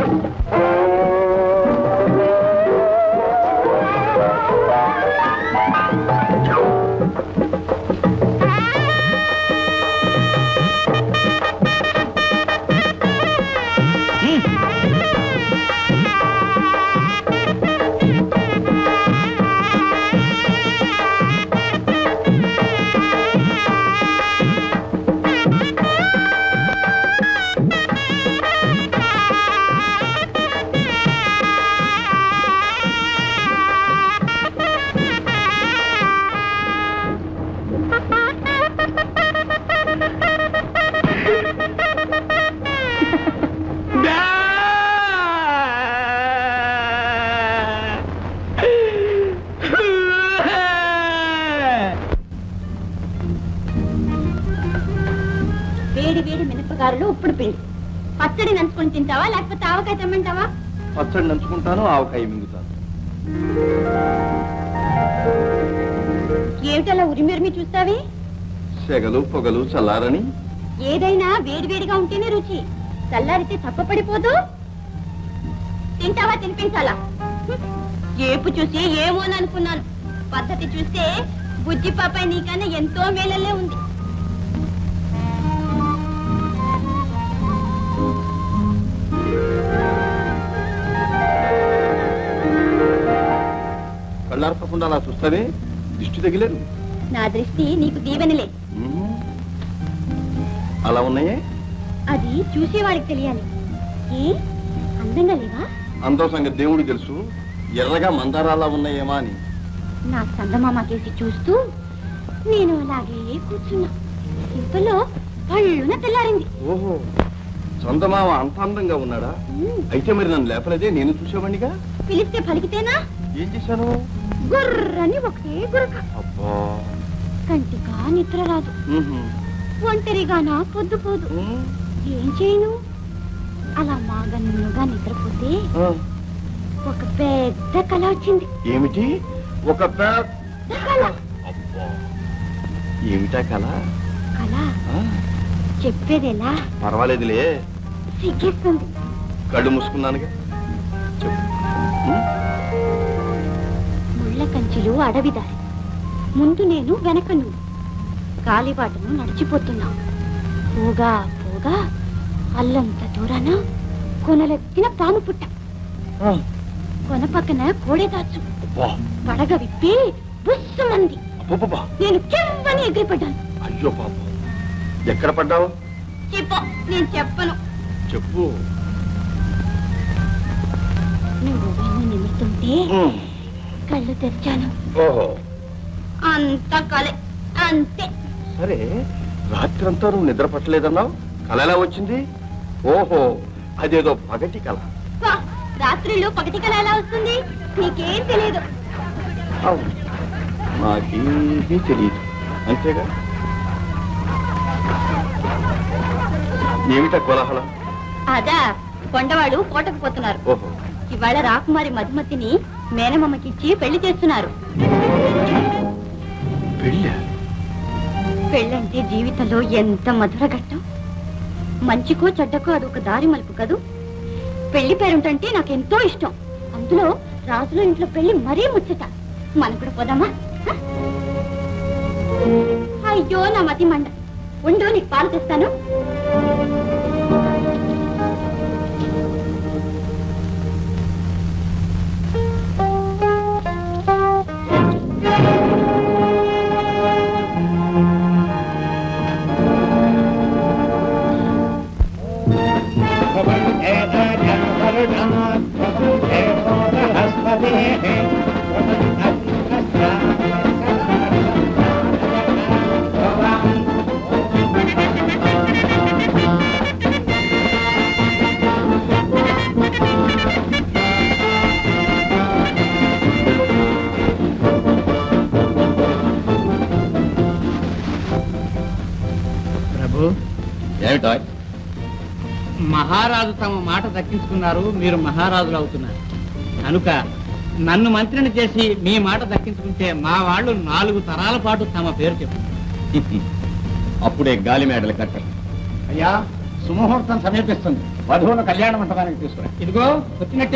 వేడి వేడి మినపగారులు ఉప్పుడు పిండి పచ్చడి నంచుకొని తింటావా లేకపోతే ఆవకాయ తెమ్మంటావా పచ్చడి నంచుకుంటాను ఆవకాయ మింగుతాను ఏమిటలా ఉరిమిరిమి చూస్తావి సెగలు పొగలు చల్లారని ఏదైనా వేడివేడిగా ఉంటేనే రుచి చల్లారితే తప్పపడిపోదు తింటావా తినిపించాలా హ్మ్. ఏపు చూసి ఏమోననుకున్నాను పద్ధతి చూస్తే బుజ్జి పాపాయి నీకన్నా ఎంతో మేలల్లే ఉంది కళ్ళార్పకుండా అలా చూస్తావే దిష్టి తగిలేదు నా దృష్టి నీకు దీవెనలే ఉమ్. అలా ఉన్నాయే అది చూసేవాడికి తెలియాలి ఏ అందంగా లేవా అందం సంగతి దేవుడికి తెలుసు ఎర్రగా మందారాలా ఉన్నాయేమా అని నా చందమామ కేసి చూస్తూ నేను అలాగే కూర్చున్నా ఇంతలో పళ్ళున తెల్లారింది ఓహో చందమామ అంత అందంగా ఉన్నాడా ఉమ్, అయితే మరి నన్ను లేపలేదే నేను చూసేవాడిగా పిలిస్తే పలికితేనా ఏం చేశాను గుర్రని ఒకటే గురక అబ్బా కంటిగా నిద్ర రాదు ఉహు. ఒంటరిగానా పొద్దుపోదు ఉమ్. ఏం చేయను అలా మాగన్నుగా నిద్రపోతే ఆ. ఒక పెద్ద కళ వచ్చింది ఏమిటి ఒక పెద్ద కళ అబ్బా ఏమిటా కళ కళ ఆ, చెప్పేదెలా పర్వాలేదులే సిగ్గిస్తుంది కళ్ళు మూసుకున్నానుగా చెప్పు ఉమ్. ముళ్ళ కంచెలు అడవిదారి ముందు నేను వెనక నువ్వు కాలిబాటను నడిచిపోతున్నా పోగా పోగా అల్లంత దూరాన కొనలెత్తిన పాము పుట్ట ఆ. కొన పక్కన కోడే దాచు అబ్బా పడగ విప్పి బుస్సుమంది అబ్బబ్బబ్బా. నేను కెవ్వని ఎగిరిపడ్డాను అయ్యో పాపం ఎక్కడ పడ్డావు చెప్పు నేను చెప్పను చెప్పు నువ్వు వెన్ను నిమిడుతుంటే ఉమ్. కళ్ళు తెరిచాను ఓహో అంత కలే అంతే సరే రాత్రంతా నువ్వు నిద్ర పట్టలేదన్నావు కళ ఎలా వచ్చింది ఓహో అదేదో పగటి కళ వా, రాత్రిలో పగటి కళ ఎలా వస్తుంది నీకేం తెలియదు అవును నాకేమీ తెలియదు అంతేగా ఏమిటా కోలాహలం అదా కొండవాడు కోటకు పోతున్నారు ఓహో ఇవాళ రాకుమారి మధుమతిని మేనమామకిచ్చి పెళ్లి చేస్తున్నారు పెళ్ళ పెళ్ళంటే జీవితంలో ఎంత మధుర ఘట్టం మంచికో చెడ్డకో అదొక దారి మలుపు కదూ పెళ్లి పేరుంటంటే నాకెంతో ఇష్టం అందులో రాజుల ఇంట్లో పెళ్లి మరీ ముచ్చట మనం కూడా పోదామా హ? అయ్యో నా మతి మండ ఉండు నీకు పాలు తెస్తాను ప్రభు ఏమిటా మహారాజు తమ మాట దక్కించుకున్నారు మీరు మహారాజులు అవుతున్నారు కనుక నన్ను మంత్రిని చేసి మీ మాట దక్కించుకుంటే మా వాళ్ళు నాలుగు తరాల పాటు తమ పేరు చెప్పు అప్పుడే గాలి మేడలు కట్టాలి అయ్యా సుముహూర్తం సమీపిస్తుంది వధువును కళ్యాణ మంటపానికి తీసుకురా ఇదిగో వచ్చినట్టే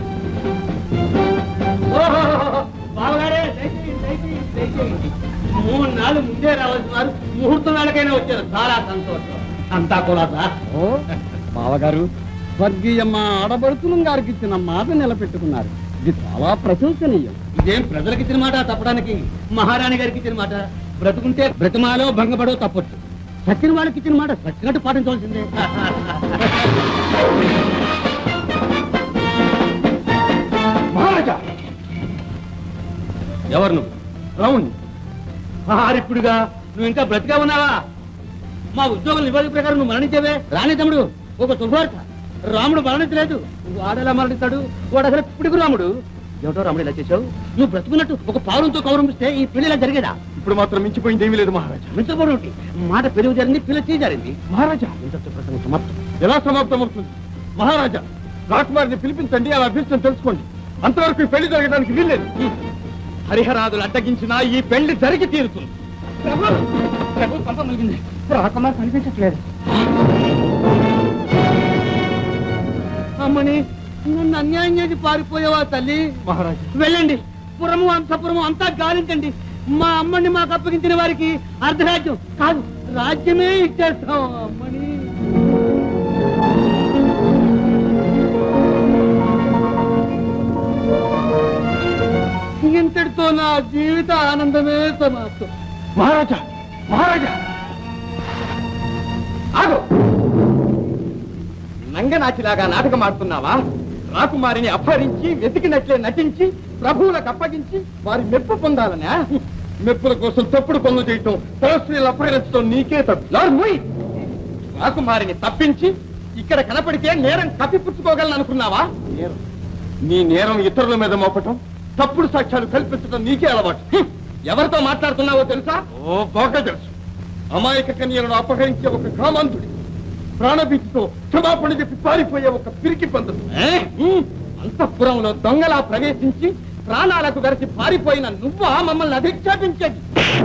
బావగారే దయచేయండి, దయచేయండి, దయచేయండి. మూడు నాలుగు ముందే రావాల్సిన వారు ముహూర్తం వేళకైనా వచ్చారు చాలా సంతోషం అంతా కులాసా ఓ బావగారు స్వర్గీయమ్మ ఆడబడుతులం గారికి ఇచ్చిన మాట నిలబెట్టుకున్నారు ఇది చాలా ప్రశంసనీయం ఇదేం ప్రజలకు ఇచ్చిన మాట తప్పడానికి మహారాణి గారికి ఇచ్చిన మాట బ్రతుకుంటే బ్రతిమాలో భంగపడో తప్పొచ్చు సచిన వాళ్ళకి ఇచ్చిన మాట సచ్చినట్టు పాటించవలసిందే మహారాజా ఎవరు నువ్వు రావుణ్ణి హారిప్పుడుగా నువ్వు ఇంకా బ్రతిగా ఉన్నావా మా ఉద్యోగుల నివేదిక ప్రకారం నువ్వు మరణించావే రాని తమ్ముడు ఒక శుభవార్త రాముడు మరణించలేదు వాడెలా మరణిస్తాడు వాడు అసలు ఇప్పుడుకు రాముడు ఏమిటో రాముడు ఇలా చేశావు నువ్వు బ్రతుకున్నట్టు ఒక పావురంతో కౌరంపిస్తే ఈ పెళ్లి ఇలా జరిగేదా ఇప్పుడు మాత్రం మించిపోయింది ఏమీ లేదు మహారాజా మించబడి మాట పెరుగు జరిగింది పిల్ల చేయి జరిగింది మహారాజా ఇంతటితో ప్రసంగం సమాప్తం ఎలా సమాప్తం అవుతుంది మహారాజా రాకుమారిని పిలిపించండి ఆమె అభీష్టం తెలుసుకోండి అంతవరకు ఈ పెళ్లి జరగడానికి వీల్లేదు హరిహరాదులు అడ్డగించినా ఈ పెళ్లి జరిగి తీరుతుంది ప్రభు ప్రభు పంప మలిగింది రాకుమార్ కనిపించట్లేదు అమ్మని నన్ను అన్యాయం చేసి పారిపోయావా తల్లి మహారాజా వెళ్ళండి పురము అంతపురము అంతా గాలించండి మా అమ్మని మాకు అప్పగించిన వారికి అర్ధరాజ్యం కాదు రాజ్యమే ఇచ్చేస్తాం అమ్మని ఇంతటితో నీతో నా జీవిత ఆనందమే సమాప్తం మహారాజా మహారాజా ఆగు నంగనాచిలాగా నాటకం ఆడుతున్నావా రాకుమారిని అపహరించి వెతికినట్లే నటించి ప్రభువులకు అప్పగించి వారి మెప్పు పొందాలనా మెప్పుల కోసం తప్పుడు పనులు చేయటం పరస్త్రీలు అపహరించడం నీకే తప్పు నార్మోయ్ రాకుమారిని తప్పించి ఇక్కడ కనపడితే నేరం కప్పిపుచ్చుకోగలను అనుకున్నావా నేరం నీ నేరం ఇతరుల మీద మోపటం తప్పుడు సాక్ష్యాలు కల్పించడం నీకే అలవాటు హ్మ్. ఎవరితో మాట్లాడుతున్నావో తెలుసా ఓ బాగా తెలుసు అమాయక కన్యలను అపహరించే ఒక కామాంధుడి ప్రాణభీతితో క్షమాపణ చెప్పి పారిపోయే ఒక పిరికి పందుడు అంతఃపురంలో దొంగలా ప్రవేశించి ప్రాణాలకు వెరసి పారిపోయిన నువ్వు మమ్మల్ని అధిక్షేపించేది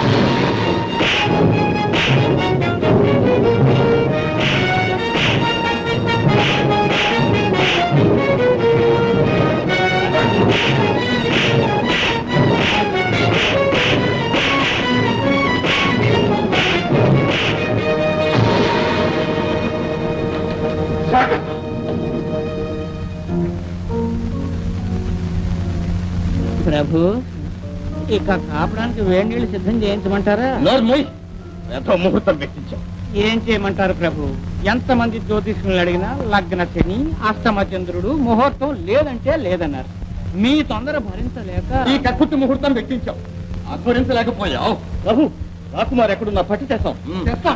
ప్రభు ఇక కాపడానికి వేడి నీళ్లు సిద్ధం చేయించమంటారా నోర్మోయ్ ఎంతో ముహూర్తం పెట్టించాం ఏం చేయమంటారు ప్రభు ఎంతమంది జ్యోతిష్యులు అడిగినా లగ్న శని అష్టమచంద్రుడు ముహూర్తం లేదంటే లేదన్నారు మీ తొందర భరించలేక ఈ కక్కుర్తి ముహూర్తం పెట్టించాం ఆధ్వర్యించలేకపోయావు ప్రభు రాకుమార్ ఎక్కడున్నా పట్టి చేస్తాం తెస్తాం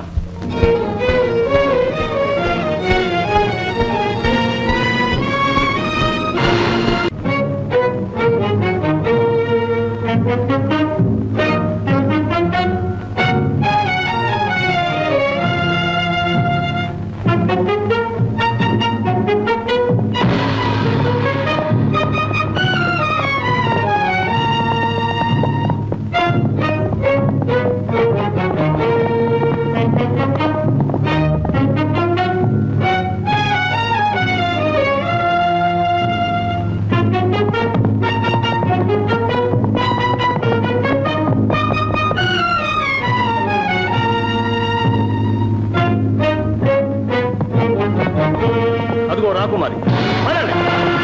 అదిగో రాకుమారి పదండి.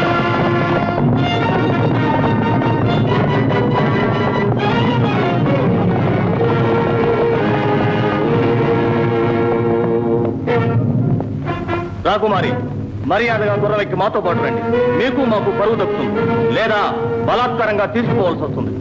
రాకుమారి మర్యాదగా గుర్రవెక్కి మాతో పాటు రండి మీకు మాకు పరువు దక్కుతుంది లేదా బలాత్కారంగా తీసుకుపోవాల్సి వస్తుంది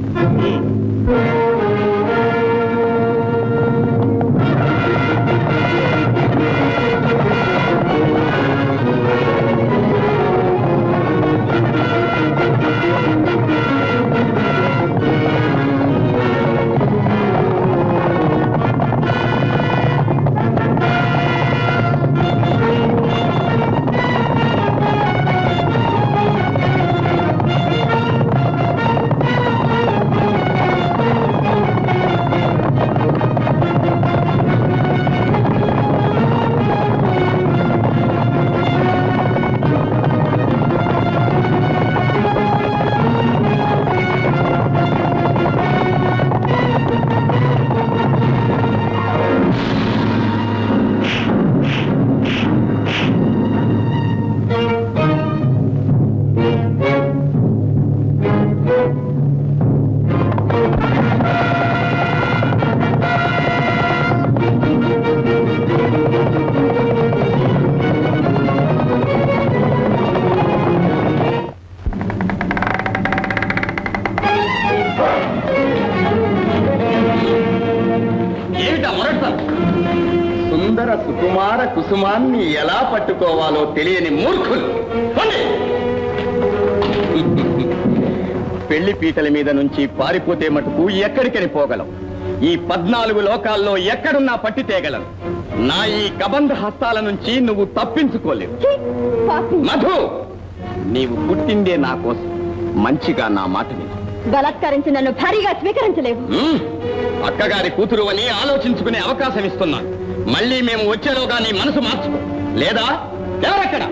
ఏమిటా మొరట సుందర సుకుమార కుసుమాన్ని ఎలా పట్టుకోవాలో తెలియని మూర్ఖులు పోండి. పెళ్లి పీటల మీద నుంచి పారిపోతే మటుకు ఎక్కడికని పోగలం ఈ పద్నాలుగు లోకాల్లో ఎక్కడున్నా పట్టి తేగలను నా ఈ కబంధ హస్తాల నుంచి నువ్వు తప్పించుకోలేవు మధు నీవు పుట్టిందే నా కోసం మంచిగా నా మాట విను బలాత్కరించి నన్ను భారీగా స్వీకరించలేవు మ్మ్. అక్కగారి కూతురు అని ఆలోచించుకునే అవకాశం ఇస్తున్నాను మళ్ళీ మేము వచ్చేలోగా నీ మనసు మార్చుకో లేదా ఎవరక్కడ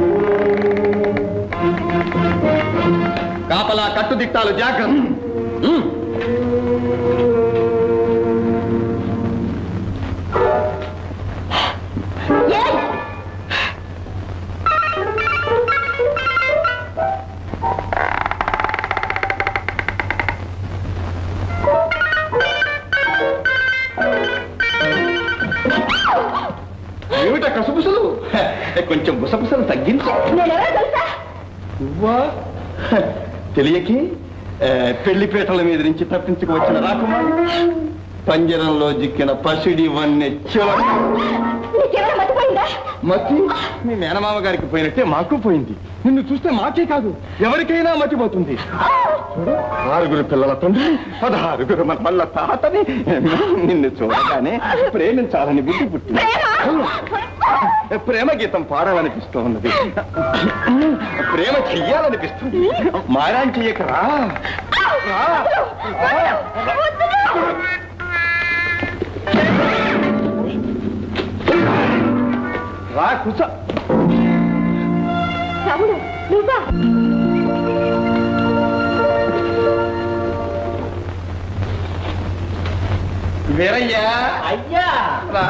కాపలా కట్టుదిట్టాలు జాగ్రత్త మ్మ్. ఏయ్! నువ్వా తెలియకి ఆ, పెళ్లిపేటల మీద నుంచి తప్పించుకు వచ్చిన రాకుమారి పంజరంలో జిక్కిన పసిడి వన్నె చివరి నీకేమైనా మర్చిపోయిందా మతి మీ మేనమామ గారికి పోయినట్టే మాకు పోయింది నిన్ను చూస్తే మాకే కాదు ఎవరికైనా మతిపోతుంది చూడు ఆరుగురు పిల్లల తండ్రి పదహారుగురు మన మళ్ళ తాతని నిన్ను చూడగానే ప్రేమించాలని బుద్ధి పుట్టింది ప్రేమ గీతం పాడాలనిపిస్తూ ఉన్నది ప్రేమ చెయ్యాలనిపిస్తుంది మారాన్ చెయ్యకరా రా. రా కూర్చో రాముడు నువ్వా వీరయ్యా అయ్యా రా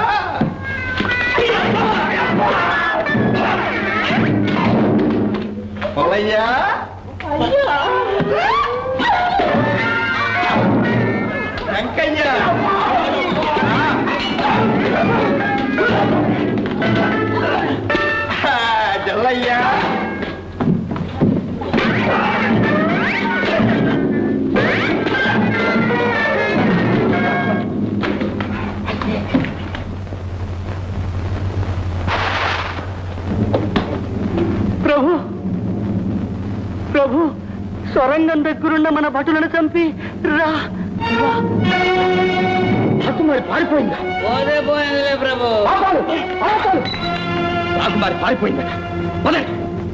పొలయ్యా వెంకయ్య జల్లయ్యా ప్రభు ప్రభు సొరంగం దగ్గరున్న మన భటులను చంపి రా రా. రాకుమారి పారిపోయిందా పోదే పోయిందిలే ప్రభు ఆపాలు, ఆపాలు. రాకుమారి పారిపోయిందట పదండి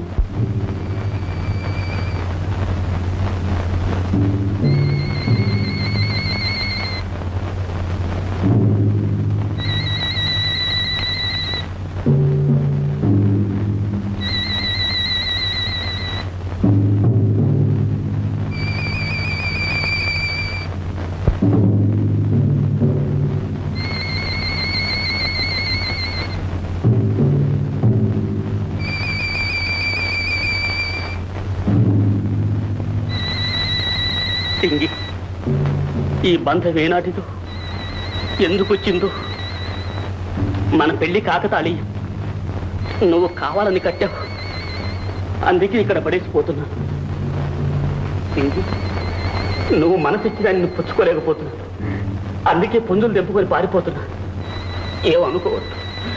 టింగి ఈ బంధం ఏనాటిదో ఎందుకు వచ్చిందో మన పెళ్లి కాకతాళి నువ్వు కావాలని కట్టావు అందుకే ఇక్కడ పడేసిపోతున్నా టింగి నువ్వు మనసిచ్చి దాన్ని పుచ్చుకోలేకపోతున్నా అందుకే పుంజులు తెంపుకొని పారిపోతున్నా ఏమనుకోవద్దు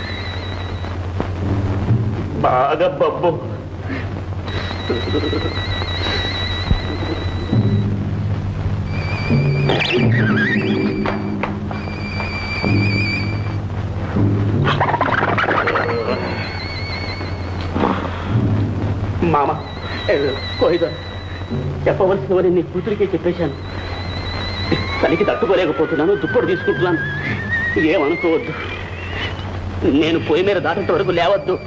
బాగా బబ్బు మామ కోయిదా చెప్పవలసినవని నీ కూతురికే చెప్పేశాను తనకి తట్టుకోలేకపోతున్నాను దుప్పటి తీసుకుంటున్నాను ఏమనుకోవద్దు నేను పొయ్యి మీద దాటేంత వరకు లేవద్దు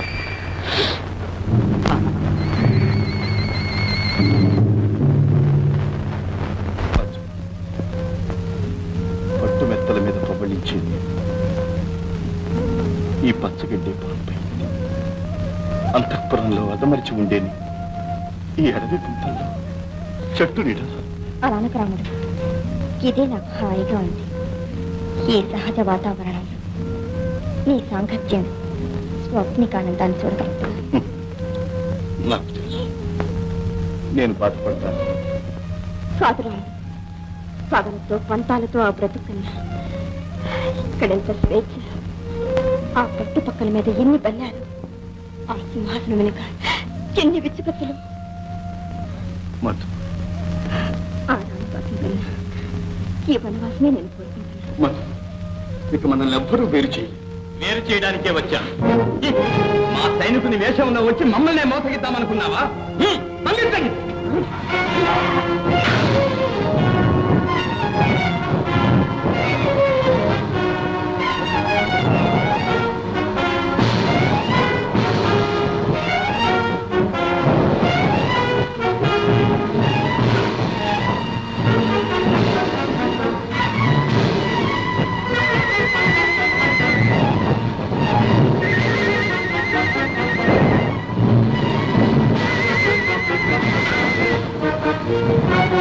పట్టు మెత్తల మీద పబళించేది ఈ పచ్చగడ్డే పాల్పోయింది అంతఃపురంలో అదమరిచి ఉండేని ఈ అడవి గుంతల్లో చెట్టు నీడ అలానకు రాముడు ఇదే నాకు హాయిగా ఉంది ఈ సహజ వాతావరణంలో నీ సాంగత్యం స్వప్నికానందాన్ని చూడగలుగుతాను నాకు తెలుసు నేను బాధపడతాను కాదు రాముడు పగలతో పంతాలతో ఆ బ్రతుకున్నా ఇక్కడెంత స్వేచ్ఛ ఆ పట్టు పక్కల మీద ఎన్ని బల్లాలు ఆ సింహాసనం వెనుక ఎన్ని విచ్చుకత్తులు మధు ఆ రామవాసం కన్నా ఈ వనవాసమే నేను కోరుకుంటున్నాను మధు ఇక మనల్ని ఎవ్వరూ వేరు చేయి వేరు చేయడానికే వచ్చా మా సైనికుని వేషంలో వచ్చి మమ్మల్ని మోసగిద్దామనుకున్నావా హ్మ్, పంపించండి ఆ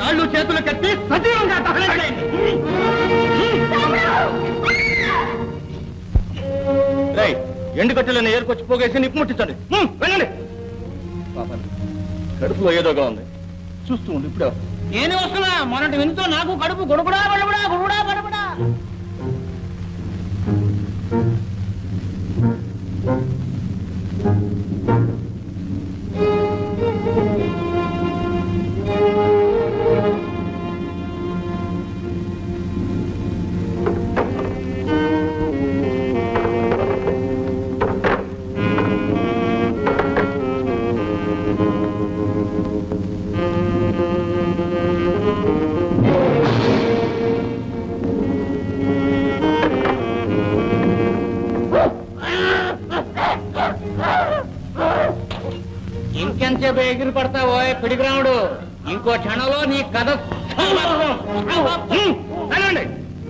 కాళ్ళు చేతులు కట్టి సజీవంగా దహనం చేయండి రేయ్, ఎండు కట్టెలను ఏరుకొచ్చి పోగేసి నిప్పు ముట్టించండి హ్మ్, వెళ్ళండి పాపం, కడుపులో ఏదోగా ఉంది చూస్తూ ఉండి ఇప్పుడే వస్తా. నేను వస్తున్నా మొన్నటి వినుతో నాకు కడుపు గుడుగుడా బడబడా గుడుగుడా బడబడా ఇంకెంతసేపు ఎగిరి పడతావో పిడిగ్రాముడు ఇంకో క్షణంలో నీ కథ సమాప్తం. హ్మ్, వెళ్ళండి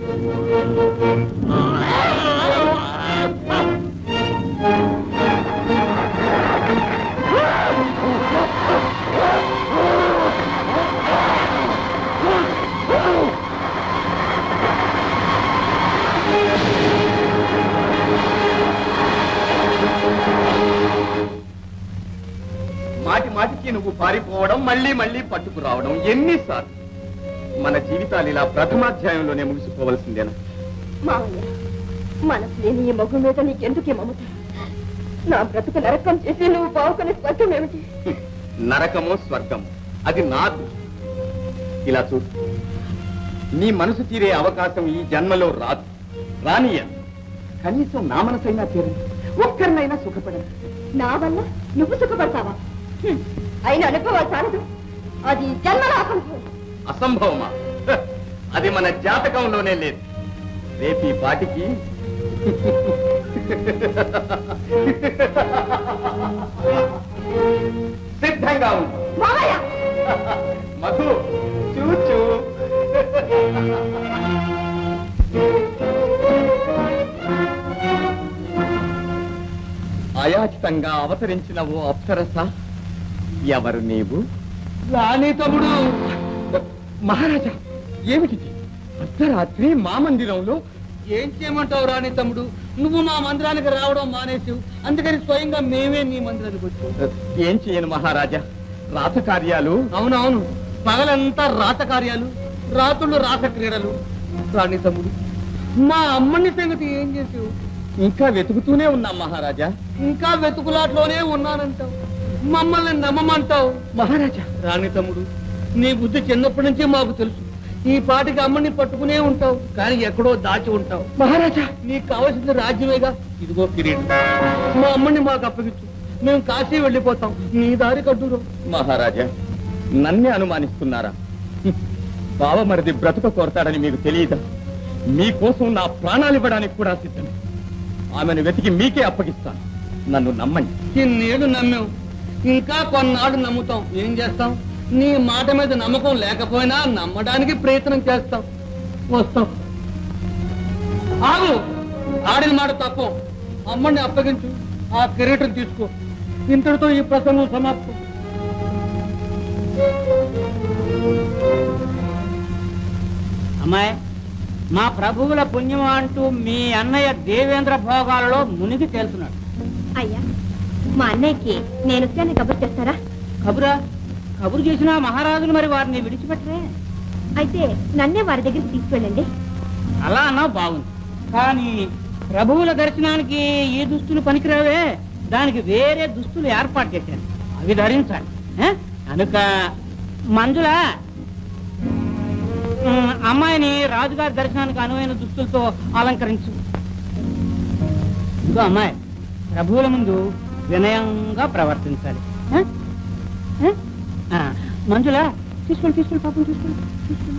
మాటి మాటికి నువ్వు పారిపోవడం మళ్ళీ మళ్ళీ పట్టుకురావడం ఎన్నిసార్లు మన జీవితాలు ఇలా ప్రథమాధ్యాయంలోనే ముగిసిపోవలసిందేనా మావయ్య మనసు లేని ఈ మగు మీద నీకెందుకే మమత నా బ్రతుకు నరకం చేసి నువ్వు బావుకునే స్వర్గం ఏమిటి హ్మ్. నరకమో స్వర్గమో అది నా దృష్టి ఇలా చూడు నీ మనసు తీరే అవకాశం ఈ జన్మలో రాదు రానియ కనీసం నా మనసైనా తీరండి ఒక్కరినైనా సుఖపడండి నా వల్ల నువ్వు సుఖపడతావా హ్మ్. అయిన అనుభవాలు చాలదు అది జన్మల అసంభవం అసంభవమా హ, అది మన జాతకంలోనే లేదు రేపు ఈ పాటికి సిద్ధంగా ఉంది మావయ్య మధు చూచు అయాచితంగా అవతరించిన ఓ అప్సరస ఎవరు నీవు రాణి తమ్ముడు మహారాజా ఏమిటిది అర్ధరాత్రి మా మందిరంలో ఏం చేయమంటావు రాణి తమ్ముడు నువ్వు మా మందిరానికి రావడం మానేసావు అందుకని స్వయంగా మేమే నీ మందిరానికి వచ్చావు ఏం చేయను మహారాజా రాతకార్యాలు అవునవును పగలంతా రాత కార్యాలు రాత్రులు రాస క్రీడలు రాణి తమ్ముడు మా అమ్మని సంగతి ఏం చేసావు ఇంకా వెతుకుతూనే ఉన్నాం మహారాజా ఇంకా వెతుకులాట్లోనే ఉన్నానంటావు మమ్మల్ని నమ్మమంటావు మహారాజా రాణి తమ్ముడు నీ బుద్ధి చిన్నప్పటి నుంచి మాకు తెలుసు ఈ పాటికి అమ్మని పట్టుకునే ఉంటావు కానీ ఎక్కడో దాచి ఉంటావు మహారాజా నీకు కావాల్సింది రాజ్యమేగా ఇదిగో కిరీటం మా అమ్మని మాకు అప్పగించు మేము కాశీ వెళ్ళిపోతాం నీ దారి కట్టురు మహారాజా నన్నే అనుమానిస్తున్నారా హ్మ్. బావమరిది బ్రతుక కోరతాడని మీకు తెలియదా మీకోసం నా ప్రాణాలు ఇవ్వడానికి కూడా సిద్ధమే ఆమెను వెతికి మీకే అప్పగిస్తాను నన్ను నమ్మండి ఇన్నేళ్ళు నమ్మాం ఇంకా కొన్నాళ్ళు నమ్ముతాం ఏం చేస్తాం నీ మాట మీద నమ్మకం లేకపోయినా నమ్మడానికి ప్రయత్నం చేస్తాం వస్తాం ఆగు ఆడిన మాట తప్పు అమ్మని అప్పగించు ఆ కిరీటం తీసుకో ఇంతటితో ఈ ప్రసంగం సమాప్తం అమ్మాయి మా ప్రభువుల పుణ్యం అంటూ మీ అన్నయ్య దేవేంద్ర భోగాలలో మునిగి తేలుతున్నాడు అయ్యా మా అన్నయ్యకి నేను వస్తాను కబుర్ చేస్తారా కబురా కబురు చేసిన మహారాజులు మరి వారిని విడిచిపెట్టరే అయితే నన్నే వారి దగ్గరికి తీసుకెళ్ళండి అలా అన్నావు బాగుంది కానీ ప్రభువుల దర్శనానికి ఈ దుస్తులు పనికిరావే దానికి వేరే దుస్తులు ఏర్పాటు చేశాను అవి ధరించాలి ఏ? కనుక మంజుల ఉమ్, అమ్మాయిని రాజుగారి దర్శనానికి అనువైన దుస్తులతో అలంకరించు ఇదిగో అమ్మాయి ప్రభువుల ముందు వినయంగా ప్రవర్తించాలి ఏ? ఏ? ఆ, మంజుల తీసుకోండి తీసుకోండి పాపం తీసుకోండి తీసుకోండి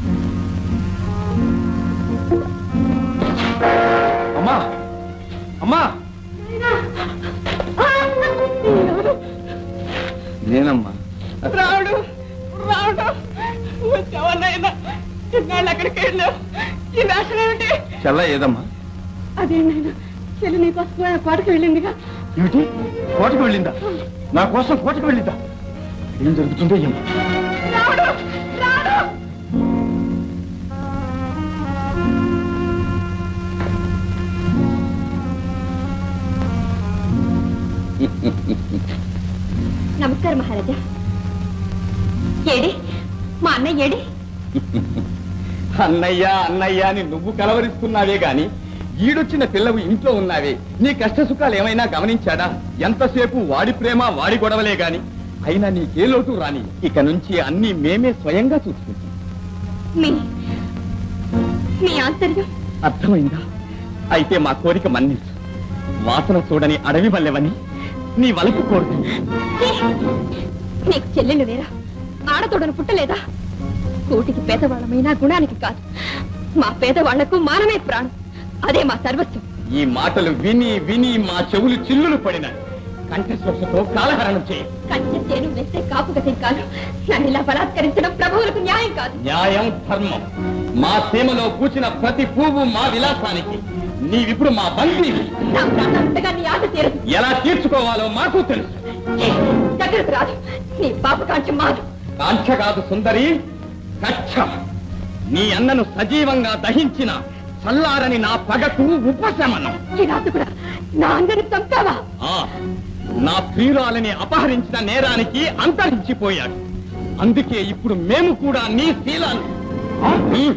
అమ్మా అమ్మా నేనమ్మా రావుడు రావుడు వచ్చావన్నైనా ఇన్నాళ్ళు ఎక్కడికి వెళ్ళావు ఈ వేషం ఏమిటి చెల్ల ఏదమ్మా అదేనైనా చెల్లి నీకోసం కోటకి వెళ్ళిందిగా ఏమిటి కోటకు వెళ్ళిందా నా కోసం కోటకు వెళ్ళిందా ఏం జరుగుతుందో ఏమో రావుడు రావుడు అన్నయ్య ఏడి అన్నయ్య అన్నయ్య అని నువ్వు కలవరిస్తున్నావే గాని ఈడొచ్చిన పిల్లవు ఇంట్లో ఉన్నావే నీ కష్ట సుఖాలు ఏమైనా గమనించాడా ఎంతసేపు వాడి ప్రేమ వాడి గొడవలే గాని అయినా నీకే లోటు రాని ఇక నుంచి అన్ని మేమే స్వయంగా చూసుకుంటాం మీ మీ ఆంతర్యం అర్థమైందా అయితే మా కోరిక మన్నించు వాసన చూడని అడవి వల్లెవని నీ వలపు కోరుతుంది నీకు చెల్లెలు లేరా ఆడతోడను పుట్టలేదా కూటికి పేదవాళ్ళమైనా గుణానికి కాదు మా పేదవాళ్లకు మానమే ప్రాణం అదే మా సర్వస్వం ఈ మాటలు విని విని మా చెవులు చిల్లులు పడినాయి కంఠశ్వాసతో కాలహరణం చేయి కంచె చేను వేస్తే కాపు గతి కాదు నన్ను ఇలా బలాత్కరించడం ప్రభువులకు న్యాయం కాదు న్యాయం ధర్మం మా సీమలో పూచిన ప్రతి పువ్వు మా విలాసానికి నీవిప్పుడు మా బందీ నా ప్రాణం ఉండగా నీ ఆట తీరదు ఎలా తీర్చుకోవాలో మాకు తెలుసు దగ్గరకు రాదు నీ పాప కాంచి మాదు కాంక్ష కాదు సుందరి కక్ష నీ అన్నను సజీవంగా దహించిన చల్లారని నా పగకు ఉపశమనం ఈ రాత్రి కూడా నా అందరిని చంపావా ఆ నా ప్రియురాలని అపహరించిన నేరానికి అంతరించిపోయాడు అందుకే ఇప్పుడు మేము కూడా నీ శీలాలు హ్మ్.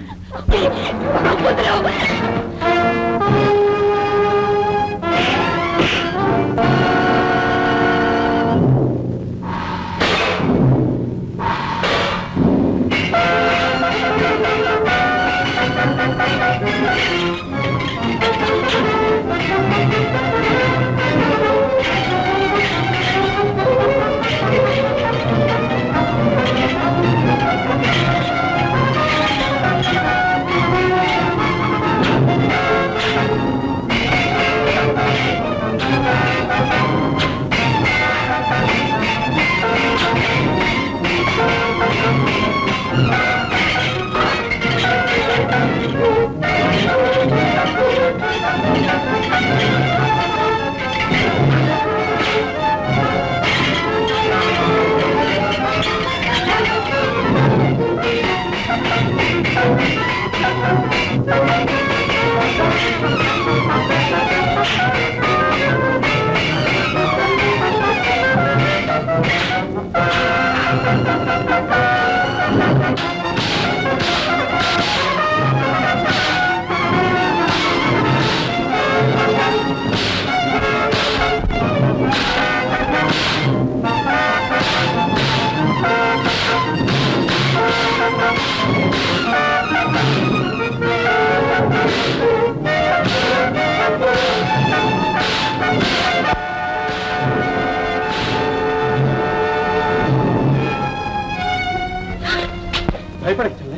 భయపడకు చెల్లె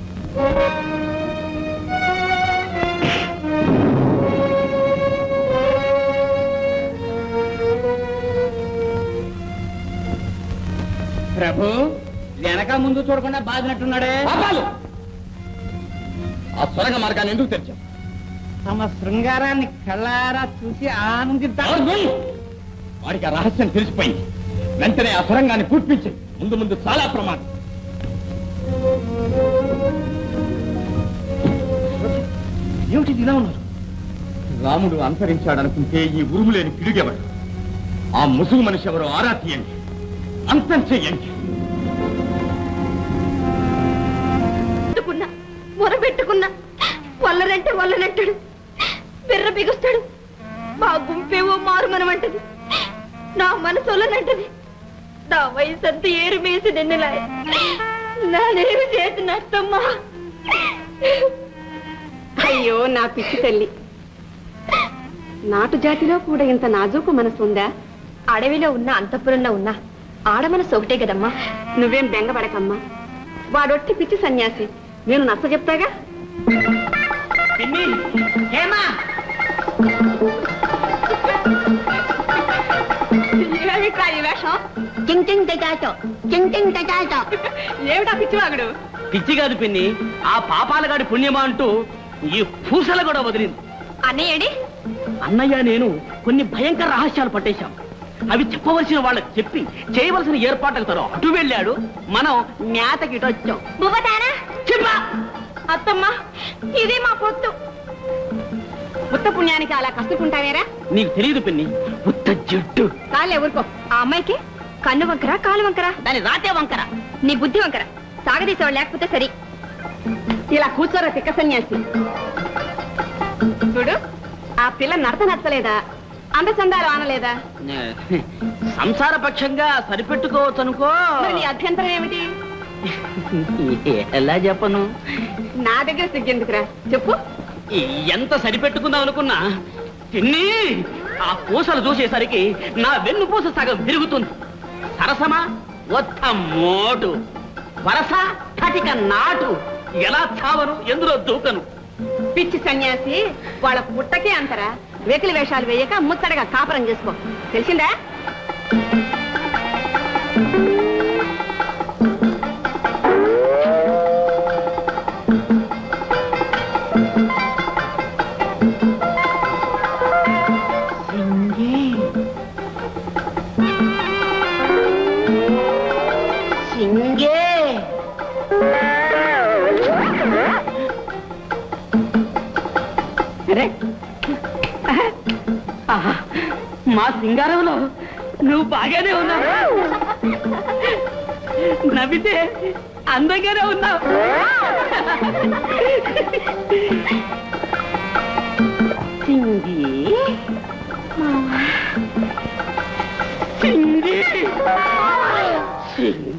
ప్రభు వెనక ముందు చూడకుండా బాధినట్టున్నాడే పాపాలు ఆ సొరగ మార్గాన్ని ఎందుకు తెరిచావు తమ శృంగారాన్ని కళ్ళారా చూసి ఆనందిద్దా నోర్మోయ్! వాడికి ఆ రహస్యం తెలిసిపోయింది వెంటనే ఆ సొరంగాన్ని పూర్పించి ముందు ముందు చాలా ప్రమాదం ఏమిటి ఇలా ఉన్నారు రాముడు అంతరించాడనుకుంటే ఈ ఉరుములేని పిడుగెవడు ఆ ముసుగు మనిషి ఎవరో ఆరా తీయండి అంతం చెయ్యండి పెట్టుకున్నా మొరబెట్టుకున్నా వల్లరంటే వల్లనంటాడు బిర్ర బిగుస్తాడు మా గుంపేవో మారు మనమంటది నా మనసు వల్లనంటది నా వయసు అంతా ఏరు మేసి నిన్నలాయ నానేమి చేసిన అత్తమ్మా అయ్యో నా పిచ్చి తల్లి నాటు జాతిలో కూడా ఇంత నాజూకు మనసు ఉందా అడవిలో ఉన్న అంతఃపురంలో ఉన్న ఆడ మనసు ఒకటే కదమ్మా నువ్వేం బెంగపడకమ్మా వాడొట్టి పిచ్చి సన్యాసి నేను నచ్చ చెప్తాగా హేమా ఏమిట్రా ఈ వేషం చింగ్ చింగ్ టటాటో చింగ్ చింగ్ టటాటో ఏమిటా పిచ్చివాగుడు పిచ్చి కాదు పిన్ని ఆ పాపాలగాడి పుణ్యమా అంటూ ఈ పూసల కూడా వదిలింది అన్నయ్యడి అన్నయ్య నేను కొన్ని భయంకర రహస్యాలు పట్టేశాం అవి చెప్పవలసిన వాళ్ళకి చెప్పి చేయవలసిన ఏర్పాట్లకు తను అటు వెళ్ళాడు మనం మేతకి ఇటు వచ్చాం బువ్వతానా చెప్పా అత్తమ్మ ఇది మా పొత్తు ఉత్త పుణ్యానికి అలా కష్టకుంటావేరా నీకు తెలియదు పిన్ని ఉత్త జిడ్డు కాలే ఊరుకో ఆ అమ్మాయికి కన్ను వంకర కాలు వంకర దాని రాతే వంకర నీ బుద్ధి వంకర సాగదీసేవాడు లేకపోతే సరి ఇలా కూర్చోరా తిక్క సన్యాసి చూడు ఆ పిల్ల నడత నచ్చలేదా అందచందాలు ఆనలేదా సంసార పక్షంగా సరిపెట్టుకోవచ్చు అనుకో మరి నీ అభ్యంతరం ఏమిటి ఎలా చెప్పను నా దగ్గర సిగ్గెందుకురా చెప్పు ఎంత సరిపెట్టుకుందాం అనుకున్నా తిన్ని ఆ పూసలు చూసేసరికి నా వెన్ను పూస సగం విరుగుతుంది సరసమా ఒత్త మోటు వరస కటిక నాటు ఎలా చావను ఎందులో దూకను పిచ్చి సన్యాసి వాళ్ళ పుట్టకే అంతరా వెకిలి వేషాలు వేయక ముచ్చటగా కాపురం చేసుకో తెలిసిందా సింగే అరే ఆహా, మా సింగారంలో నువ్వు బాగానే ఉన్నావు నవ్వితే అందంగానే ఉన్నావు సింగి సింగి సింగి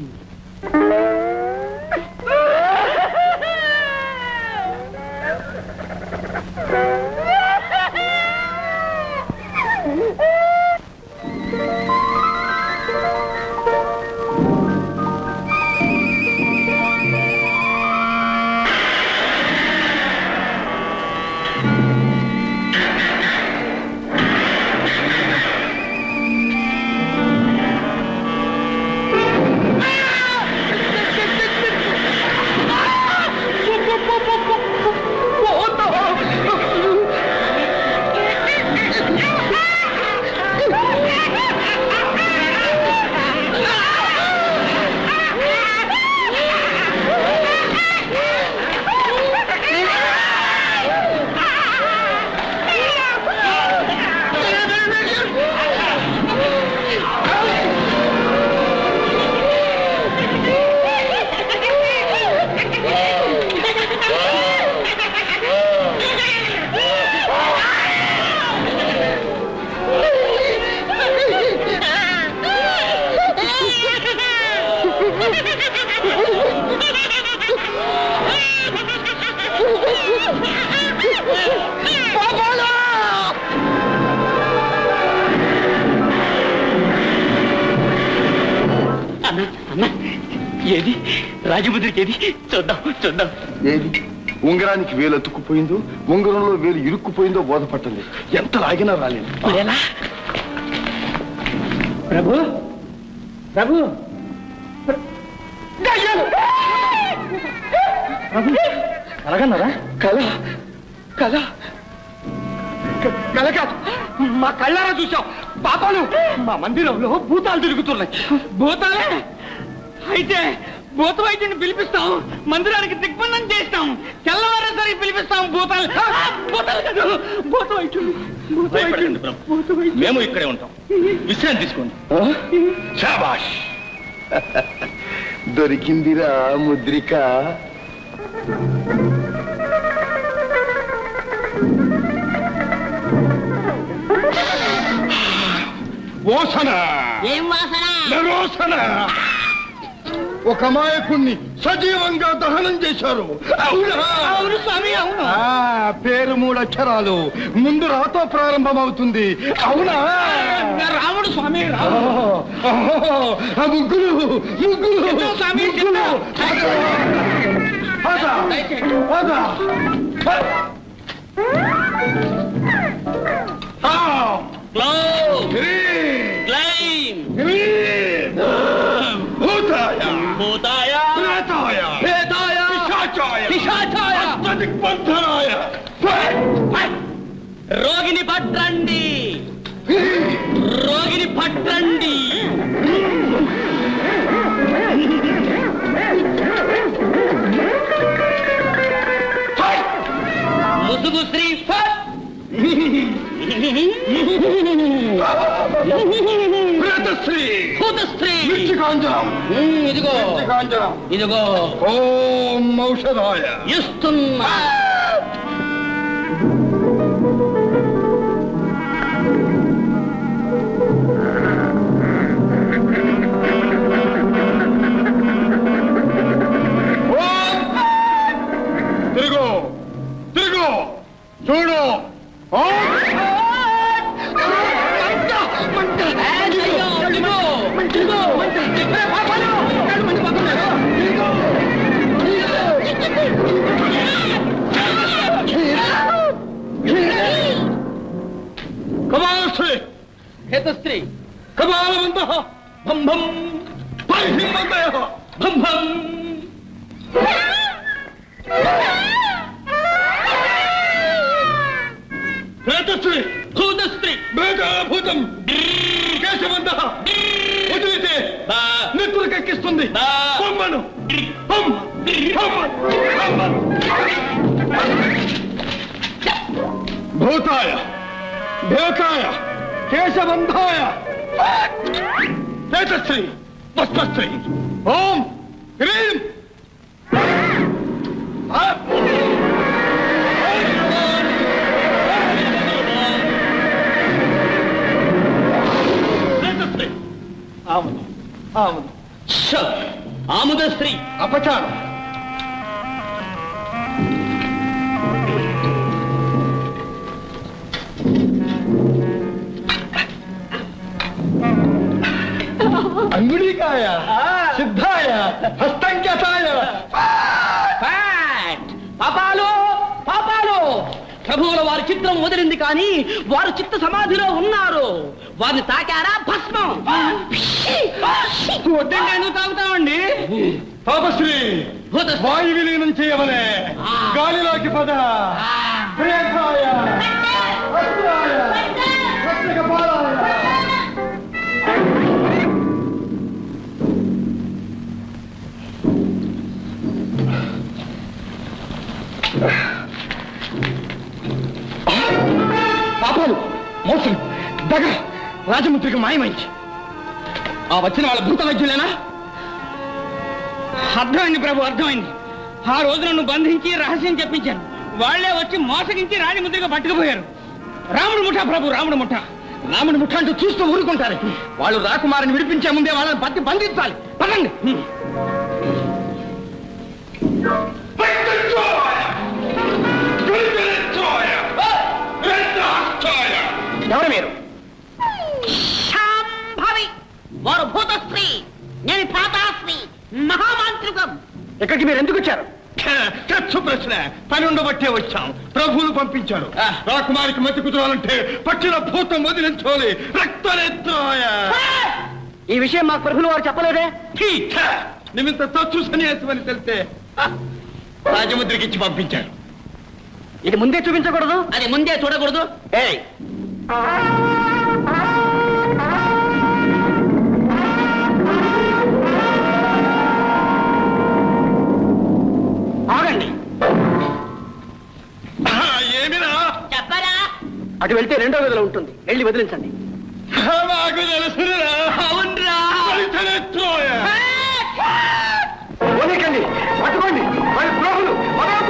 అన్న అన్న ఏది రాజముద్రికి ఏది చూద్దాం చూద్దాం ఏది ఉంగరానికి వేలు అతుక్కుపోయిందో ఉంగరంలో వేలు ఇరుక్కుపోయిందో బోధపట్టలేదు ఎంత లాగినా రాలేదు మరెలా ప్రభు ప్రభు కలగన్నారా కల కల క- కల కాదు మా కళ్ళారా చూసాం పాపాలు మా మందిరంలో భూతాలు తిరుగుతున్నాయి భూతాలే అయితే భూత వైద్యుని పిలిపిస్తాం మందిరానికి దిగ్బంధం చేస్తాం తెల్లవారేసరికి పిలిపిస్తాం భూతాలు ఆ, భూతాలు కాదు భూత వైద్యుడు భూత వైద్యుడు భూత వైద్యుడు మేము ఇక్కడే ఉంటాం విశ్రాంతి తీసుకోండి శాబాష్ దొరికిందిరా ముద్రిక ఓసన ఏం వాసన నరోసన ఒక మాయకుణ్ణి సజీవంగా దహనం చేశారు అవునా అవును స్వామి అవును ఆ, పేరు మూడు అక్షరాలు ముందు రాతో ప్రారంభమవుతుంది అవునా రాముడు స్వామి ఓ, ఓ, ఆ ముగ్గులు ముగ్గులు చిన్న స్వామి, ముగ్గులు పద, పద, పద. ఆ, హ్రీం, క్లైమ్ హ్రీం. భూతాయ భూతాయ ప్రేతాయ ప్రేతాయ పిశాచాయ పిశాచాయ అష్టదిగ్బంధనాయ రోగిని పట్టండి రోగిని పట్టండి ముసుగు శ్రీ ఫట్ ప్రేతశ్రీ భూత స్త్రీ కాంజనం ఉమ్, ఇదిగో కాంజనం ఇదిగో ఓం ఔషధాయ ఇస్తున్నా ఓం తిరుగు తిరుగు చూడు ఓం అయ్యో, ఇదిగో, ఇదిగో. కమాలశ్రీ హేతశ్రీ కమాలవంత భం భం పరిహిమంతయ భం భం ప్రేతశ్రీ భూతశ్రీ మేఘభూతం కేశవంత వదిలితే నెత్తులకెక్కిస్తుంది బొమ్మను బొమ్మ బొమ్మ బొమ్మ భూతాయ భూతాయ కేశబంధాయ తేజశ్రీ పుష్పశ్రీ ఓం హ్రీం ఆ! తేజశ్రీ ఆముదు ఆముదు ఆముద స్త్రీ అపచారం అంగుళీకాయ సిద్ధాయ హస్తంకసాయ ఫ్యాట్ పాపాలు పాపాలు ప్రభువుల వారి చిత్రం వదిలింది కానీ వారు చిత్త సమాధిలో ఉన్నారు వారిని తాకారా భస్మం వడ్డంగా ఎందుకు తాగుతామండి తాపశ్రీ భూతశ్రీ. వాయు విలీనం చేయవలే గాలిలోకి పద ప్రేతాయ అస్త్రాయ రత్నకపాలాయ పాపాలు మోసం దగ రాజముద్రికి మాయమైంది ఆ వచ్చిన వాళ్ళ భూత వైద్యులేనా అర్థమైంది ప్రభు అర్థమైంది ఆ రోజు నన్ను బంధించి రహస్యం చెప్పించాను వాళ్లే వచ్చి మోసగించి రాజముద్రిగా పట్టుకుపోయారు రాముడు ముఠా ప్రభు రాముడు ముఠా రాముడి ముఠ అంటూ చూస్తూ ఊరుకుంటారు వాళ్ళు రాకుమారిని విడిపించే ముందే వాళ్ళని పత్తి బంధించాలి పదండి ఎవరు మీరు శాంభవి వారు భూతశ్రీ నేను తాతాశ్రీ మహామాంత్రికం ఇక్కడికి మీరు ఎందుకు వచ్చారు ఖర్చు ప్రశ్న పని ఉండబట్టే వచ్చాం ప్రభువులు పంపించారు రాకుమారికి మతి కుదరాలంటే పట్టిన భూతం వదిలించాలి రక్తనేత్రాయ ఈ విషయం మాకు ప్రభులు వారు చెప్పలేదే ఠీ, ఛ! నిమిత్త తచ్చు సన్యాసమని తెలిస్తే హ! రాజముద్రికి ఇచ్చి పంపించారు ఇది ముందే చూపించకూడదు అది ముందే చూడకూడదు ఏయ్ ఆగండి ఆ, ఏమిరా చెప్పరా అటు వెళ్తే రెండో గదిలో ఉంటుంది వెళ్ళి వదిలించండి నాకు తెలుసురా అవునరా ఫలితనేత్రాయ. వదిలికండి పట్టుకోండి వారి ద్రోహులు వదలొద్దు.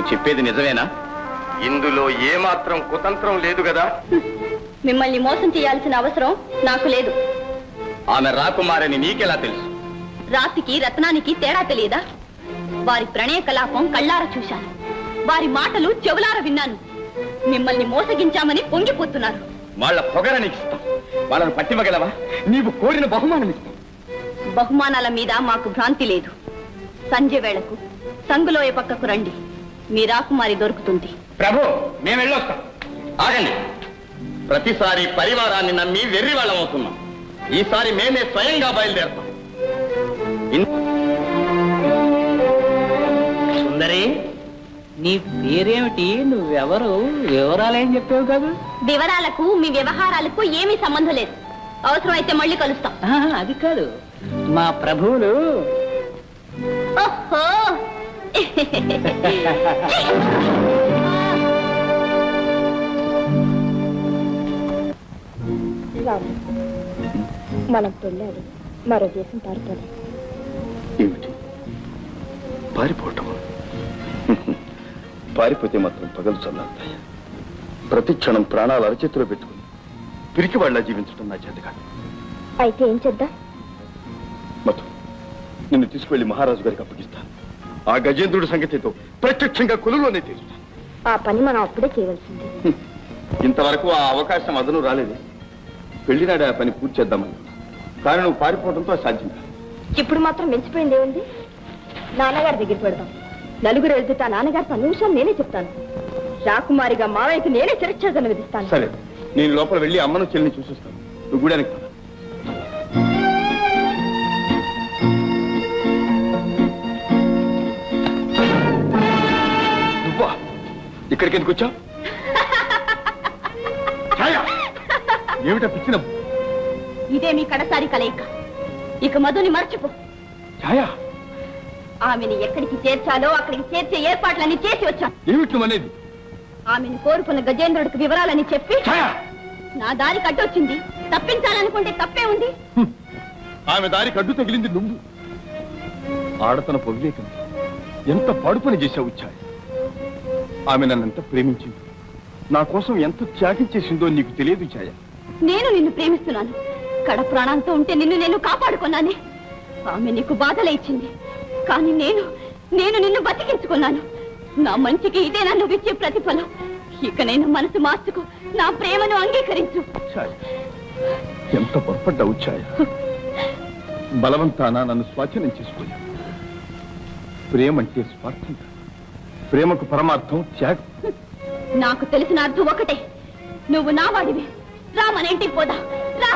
నువ్వు చెప్పేది నిజమేనా ఇందులో ఏమాత్రం కుతంత్రం లేదు కదా మిమ్మల్ని మోసం చేయాల్సిన అవసరం నాకు లేదు ఆమె రాకుమారని నీకెలా తెలుసు రాతికి రత్నానికి తేడా తెలియదా వారి ప్రణయ కలాపం కళ్ళార చూశాను వారి మాటలు చెవులార విన్నాను మిమ్మల్ని మోసగించామని పొంగిపోతున్నారు వాళ్ళ పొగర నీకు ఇస్తాం వాళ్ళను పట్టివ్వగలవా నీవు కోరిన బహుమానం ఇస్తాం బహుమానాల మీద మాకు భ్రాంతి లేదు సంజయ్ వేళకు సంగులోయ పక్కకు రండి మీ రాకుమారి దొరుకుతుంది ప్రభు మేము వెళ్ళొస్తాం ఆగండి ప్రతిసారి పరివారాన్ని నమ్మి వెర్రి వాళ్ళం అవుతున్నాం ఈసారి మేమే స్వయంగా బయలుదేరతాం ఇన్- సుందరి నీ పేరేమిటి నువ్వెవరు వివరాలేం చెప్పావు కదా వివరాలకు మీ వ్యవహారాలకు ఏమీ సంబంధం లేదు అవసరమైతే మళ్ళీ కలుస్తాం ఆహా, అది కాదు మా ప్రభువులు ఓహో మనం పెళ్ళాలి మరో దేశం పారుతుంది ఏమిటి పారిపోవటం పారిపోతే మాత్రం పగలు చల్లారుతాయి ప్రతి క్షణం ప్రాణాలు అరచేతిలో పెట్టుకుని పిరికి వాళ్ళ జీవించడం నా చేత కాదు అయితే ఏం చేద్దాం మధు నిన్ను తీసుకువెళ్లి మహారాజు గారికి అప్పగిస్తాను ఆ గజేంద్రుడి సంగతితో ప్రత్యక్షంగా కొలువులోనే తీరుస్తాను ఆ పని మనం అప్పుడే చేయవలసింది ఇంతవరకు ఆ అవకాశం అదను రాలేదు పెళ్లినాడు ఆ పని పూర్తి చేద్దామని కానీ నువ్వు పారిపోవడంతో అసాధ్యం కాదు ఇప్పుడు మాత్రం మించిపోయింది ఏముంది నాన్నగారి దగ్గర పెడదాం నలుగురు వెళ్తే ఆ నాన్నగారి అన్ని విషయాలు నేనే చెప్తాను రాకుమారిగా మావయ్యకి నేనే చరిత్రను విధిస్తాను సరే నేను లోపల వెళ్ళి అమ్మను చెల్లిని చూసిస్తాను నువ్వు గూడానికి పద. నువ్వా ఇక్కడికి ఎందుకు వచ్చావు ఛాయ! ఏమిటా పిచ్చిన ఇదే మీ కడసారి కలయిక ఇక మధుని మర్చిపో ఛాయా ఆమెని ఎక్కడికి చేర్చాలో అక్కడికి చేర్చే ఏర్పాట్లన్నీ చేసి వచ్చాను ఏమిటి నువ్వు అనేది ఆమెను కోరుకున్న గజేంద్రుడికి వివరాలని చెప్పి ఛాయా నా దారి కట్టొచ్చింది తప్పించాలనుకుంటే తప్పే ఉంది ఆమె దారికి అడ్డు తగిలింది నువ్వు ఆడతన పొగిలేకం ఎంత పాడు పని చేశావు ఛాయ ఆమె నన్నెంత ప్రేమించింది నా కోసం ఎంత త్యాగం చేసిందో నీకు తెలియదు ఛాయ నేను నిన్ను ప్రేమిస్తున్నాను కడ ప్రాణాలతో ఉంటే నిన్ను నేను కాపాడుకున్నానే ఆమె నీకు బాధలే ఇచ్చింది కానీ నేను నేను నిన్ను బతికించుకున్నాను నా మంచికి ఇదే నన్ను ఇచ్చే ప్రతిఫలం ఇక నేను మనసు మార్చుకో నా ప్రేమను అంగీకరించు ఛాయ ఎంత పొరపడ్డావు ఛాయ బలవంతాన నన్ను స్వాధీనం చేసుకోలేదు ప్రేమంటే స్వార్థం కాదు. ప్రేమకు పరమార్థం త్యాగం నాకు తెలిసిన అర్థం ఒకటే నువ్వు నా వాడివి రా మన ఇంటికి పోదా రా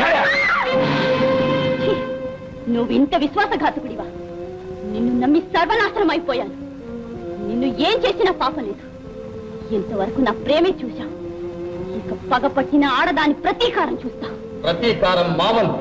ఛీ, నువ్వు ఇంత విశ్వాసఘాతకుడివా నిన్ను నమ్మి సర్వనాశనం అయిపోయాను నిన్ను ఏం చేసినా పాపం లేదు ఇంతవరకు నా ప్రేమే చూశా ఇక పగపట్టిన ఆడదాని ప్రతీకారం చూస్తా ప్రతీకారం మామలు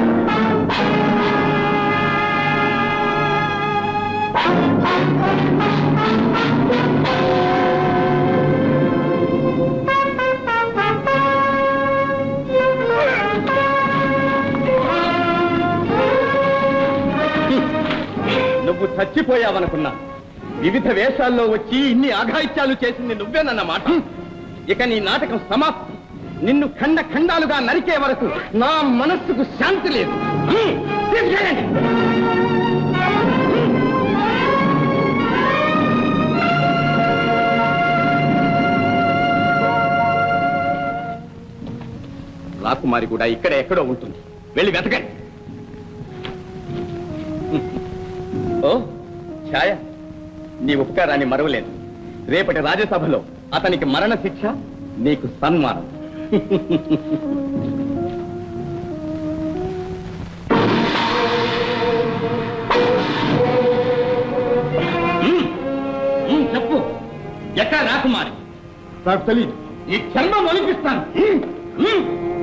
నువ్వు చచ్చిపోయావనుకున్నా వివిధ వేషాల్లో వచ్చి ఇన్ని ఆఘాయిత్యాలు చేసింది నువ్వేనన్నమాట ఇక నీ నాటకం సమాప్తి నిన్ను ఖండ ఖండాలుగా నరికే వరకు నా మనస్సుకు శాంతి లేదు హ్మ్, తీసుకెళ్ళండి. రాకుమారి కూడా ఇక్కడ ఎక్కడో ఉంటుంది వెళ్ళి వెతకండి ఓ ఛాయ నీ ఉపకారాన్ని మరవలేదు రేపటి రాజ్యసభలో అతనికి మరణ శిక్ష నీకు సన్మానం ఉమ్, ఉమ్, చెప్పు ఎక్కడ రాకుమారి నాకు తెలియదు ఈ చర్మం ఒలిపిస్తాను ఉమ్, ఉమ్.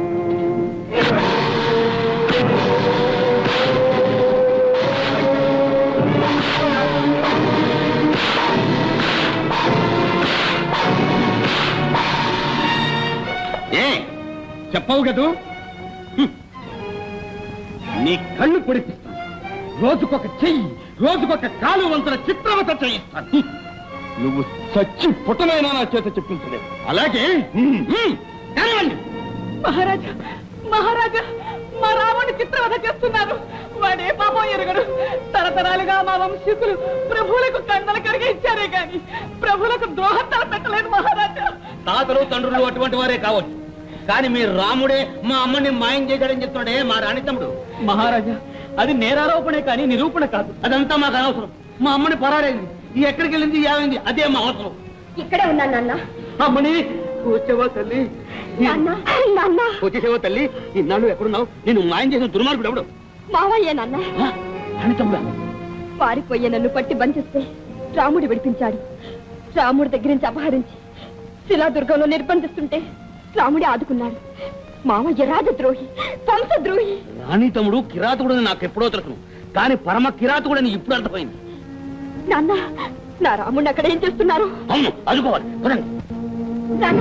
ఏ చెప్పవు కదూ హ్మ్. నీ కళ్ళు పొడిపిస్తాను రోజుకొక చెయ్యి రోజుకొక కాలు వంతుల చిత్రవత చేయిస్తాను హ్మ్. నువ్వు చచ్చి పుట్టనైనా నా చేత చెప్పించలేవు అలాగే హ్మ్, హ్మ్, కానివ్వండి. మహారాజా మహారాజా మా రాముని చిత్రవధ చేస్తున్నారు వాడే పాపం ఎరగడు తరతరాలుగా మా వంశీకులు ప్రభువులకు కండలు కరిగి ఇచ్చారే గాని ప్రభువులకు ద్రోహం తలపెట్టలేదు మహారాజా తాతలు తండ్రులు అటువంటి వారే కావచ్చు కానీ మీ రాముడే మా అమ్మని మాయం చేశాడని చెప్తున్నాడే మా రాణి తమ్ముడు మహారాజా అది నేరారోపణే కానీ నిరూపణ కాదు అదంతా మాకు అనవసరం మా అమ్మని పరారైంది ఈ ఎక్కడికి వెళ్ళింది ఏమైంది అదే మా అవసరం ఇక్కడే ఉన్నాను నాన్న అమ్మని వచ్చావా తల్లి నాన్న నాన్న వచ్చేసావా తల్లి ఇన్నాళ్ళు ఎక్కడున్నావు నేను మాయం చేసిన దుర్మార్గుడు ఎవడు మావయ్య నాన్న ఆ, రాణి తమ్ముడా పారిపోయే నన్ను పట్టి బంధిస్తే రాముడు విడిపించాడు రాముడి దగ్గర నుంచి అపహరించి శిలాదుర్గంలో నిర్బంధిస్తుంటే రాముడే ఆదుకున్నాడు మామయ్య రాజద్రోహి వంశద్రోహి రాణి తమ్ముడు కిరాతకుడు నాకు ఎప్పుడో తెలుసు కానీ పరమ కిరాతకుడని ఇప్పుడు అర్థమైంది నాన్న నా రాముడిని అక్కడ ఏం చేస్తున్నారు అవును అదుకోవాలి పదండి నాన్న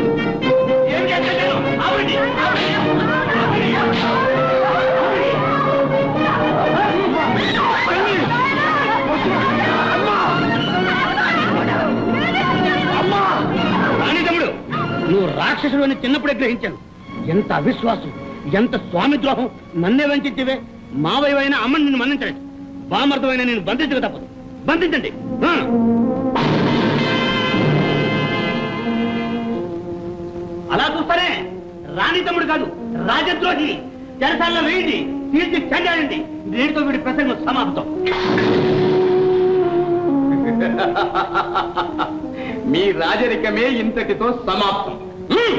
రాణి తమ్ముడు నువ్వు రాక్షసుడు అని చిన్నప్పుడే గ్రహించాను ఎంత అవిశ్వాసం ఎంత స్వామి ద్రోహం నన్నే వంచితివే మావయ్యవైన అమ్మని నిన్ను మన్నించండి బామర్థమైన నేను బంధించక తప్పదు బంధించండి ఆ. అలా చూస్తానే రాణి తమ్ముడు కాదు రాజద్రోహి జనసాల్లో వేయండి తీర్చి చెండాడండి దీనితో వీడి ప్రసంగం సమాప్తం మీ రాజరికమే ఇంతటితో సమాప్తం హ్మ్.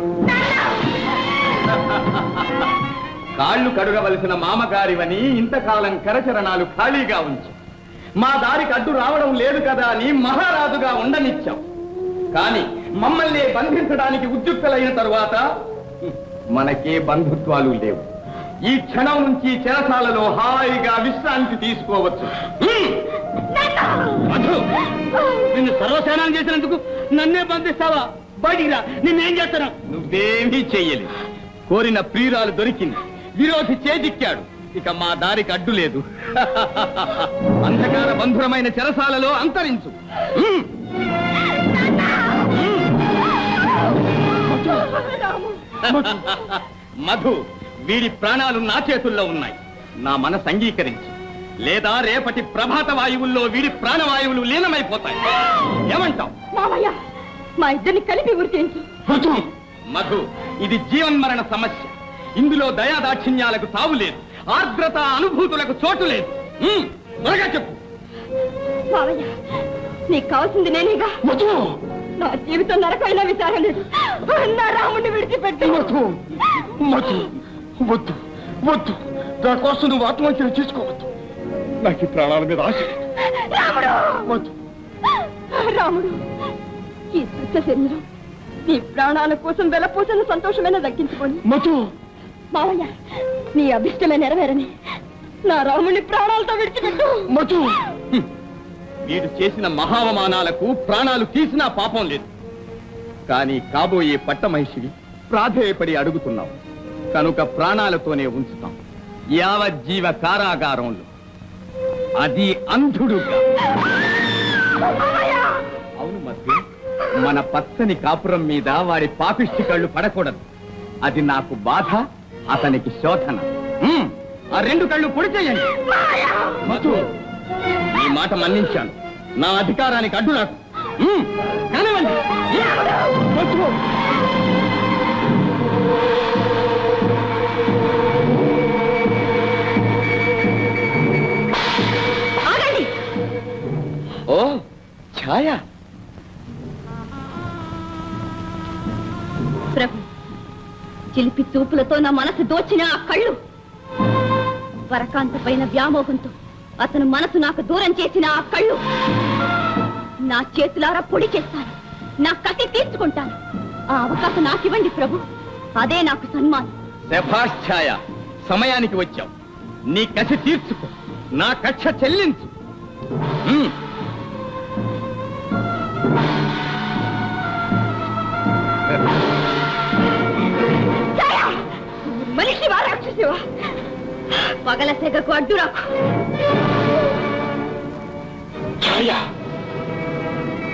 కాళ్ళు కడుగవలసిన మామగారివని ఇంతకాలం కరచరణాలు ఖాళీగా ఉంచి మా దారికి అడ్డు రావడం లేదు కదా అని మహారాజుగా ఉండనిచ్చాం కానీ మమ్మల్ని బంధించడానికి ఉద్యుక్తులైన తరువాత హ్మ్, మనకే బంధుత్వాలు లేవు ఈ క్షణం నుంచి చెరసాలలో హాయిగా విశ్రాంతి తీసుకోవచ్చు హ్మ్. మధు నిన్ను సర్వసేనాన్ని చేసినందుకు నన్నే బంధిస్తావా బయటికి రా నిన్నేం చేస్తాను నువ్వేమీ చెయ్యలేదు కోరిన ప్రియురాలు దొరికింది విరోధి చేజిక్కాడు ఇక మా దారికి అడ్డు లేదు అంధకార బంధురమైన చెరసాలలో అంతరించు హ్మ్. మధు వీడి ప్రాణాలు నా చేతుల్లో ఉన్నాయి నా మనసు అంగీకరించి లేదా రేపటి ప్రభాత వాయువుల్లో వీడి ప్రాణవాయువులు లీనమైపోతాయి ఏమంటావు మామయ్య మా ఇద్దరిని కలిపి ఉరికేంటి మధు ఇది జీవన్మరణ సమస్య ఇందులో దయాదాక్షిణ్యాలకు తావు లేదు ఆర్ద్రత అనుభూతులకు చోటు లేదు ఉమ్, త్వరగా చెప్పు మామయ్య నీకు కావాల్సింది నేనేగా నా జీవితం నరకైనా విచారం లేదు నా రాముడిని విడిచిపెట్టి మధు మధు వద్దు వద్దు నా కోసం నువ్వు ఆత్మహత్యలు చేసుకోవద్దు నాకు ఈ ప్రాణాల మీద ఆశ లేదు. రాముడు వద్దు రాముడు ఈ స్వచ్ఛ శరీరం నీ ప్రాణాల కోసం వెలపోసిన సంతోషమైన దక్కించుకోండి మధు మావయ్య నీ అభిష్టమే నెరవేరని నా రాముని ప్రాణాలతో విడిచిపెట్టు మధు హ్మ్. వీడు చేసిన మహావమానాలకు ప్రాణాలు తీసినా పాపం లేదు కానీ కాబోయే పట్టమహిషివి ప్రాధేయపడి అడుగుతున్నావు కనుక ప్రాణాలతోనే ఉంచుతాం యావజ్జీవ కారాగారంలో అది అంధుడుగా అవును మధ్య మన పచ్చని కాపురం మీద వాడి పాపిష్టి కళ్ళు పడకూడదు అది నాకు బాధ అతనికి శోధన హ్మ్. ఆ రెండు కళ్ళు పొడి చేయండి మధు ఈ మాట మన్నించాను నా అధికారానికి అడ్డు నాకు హ్మ్. కానివ్వండి హ్మ్. మధు. ఆగండి ఓ ఛాయ ప్రభు చిలిపి చూపులతో నా మనసు దోచిన ఆ కళ్ళు వరకాంత పైన వ్యామోహంతో అతను మనసు నాకు దూరం చేసిన ఆ కళ్ళు నా చేతులారా పొడి చేస్తాను నా కసి తీర్చుకుంటాను ఆ అవకాశం నాకివ్వండి ప్రభు అదే నాకు సన్మానం శభాష్ ఛాయ సమయానికి వచ్చావు నీ కసి తీర్చుకో నా కక్ష చెల్లించు హ్మ్. మనిషివా రాక్షసివా పగల తెగకు అడ్డు రాకు ఛాయ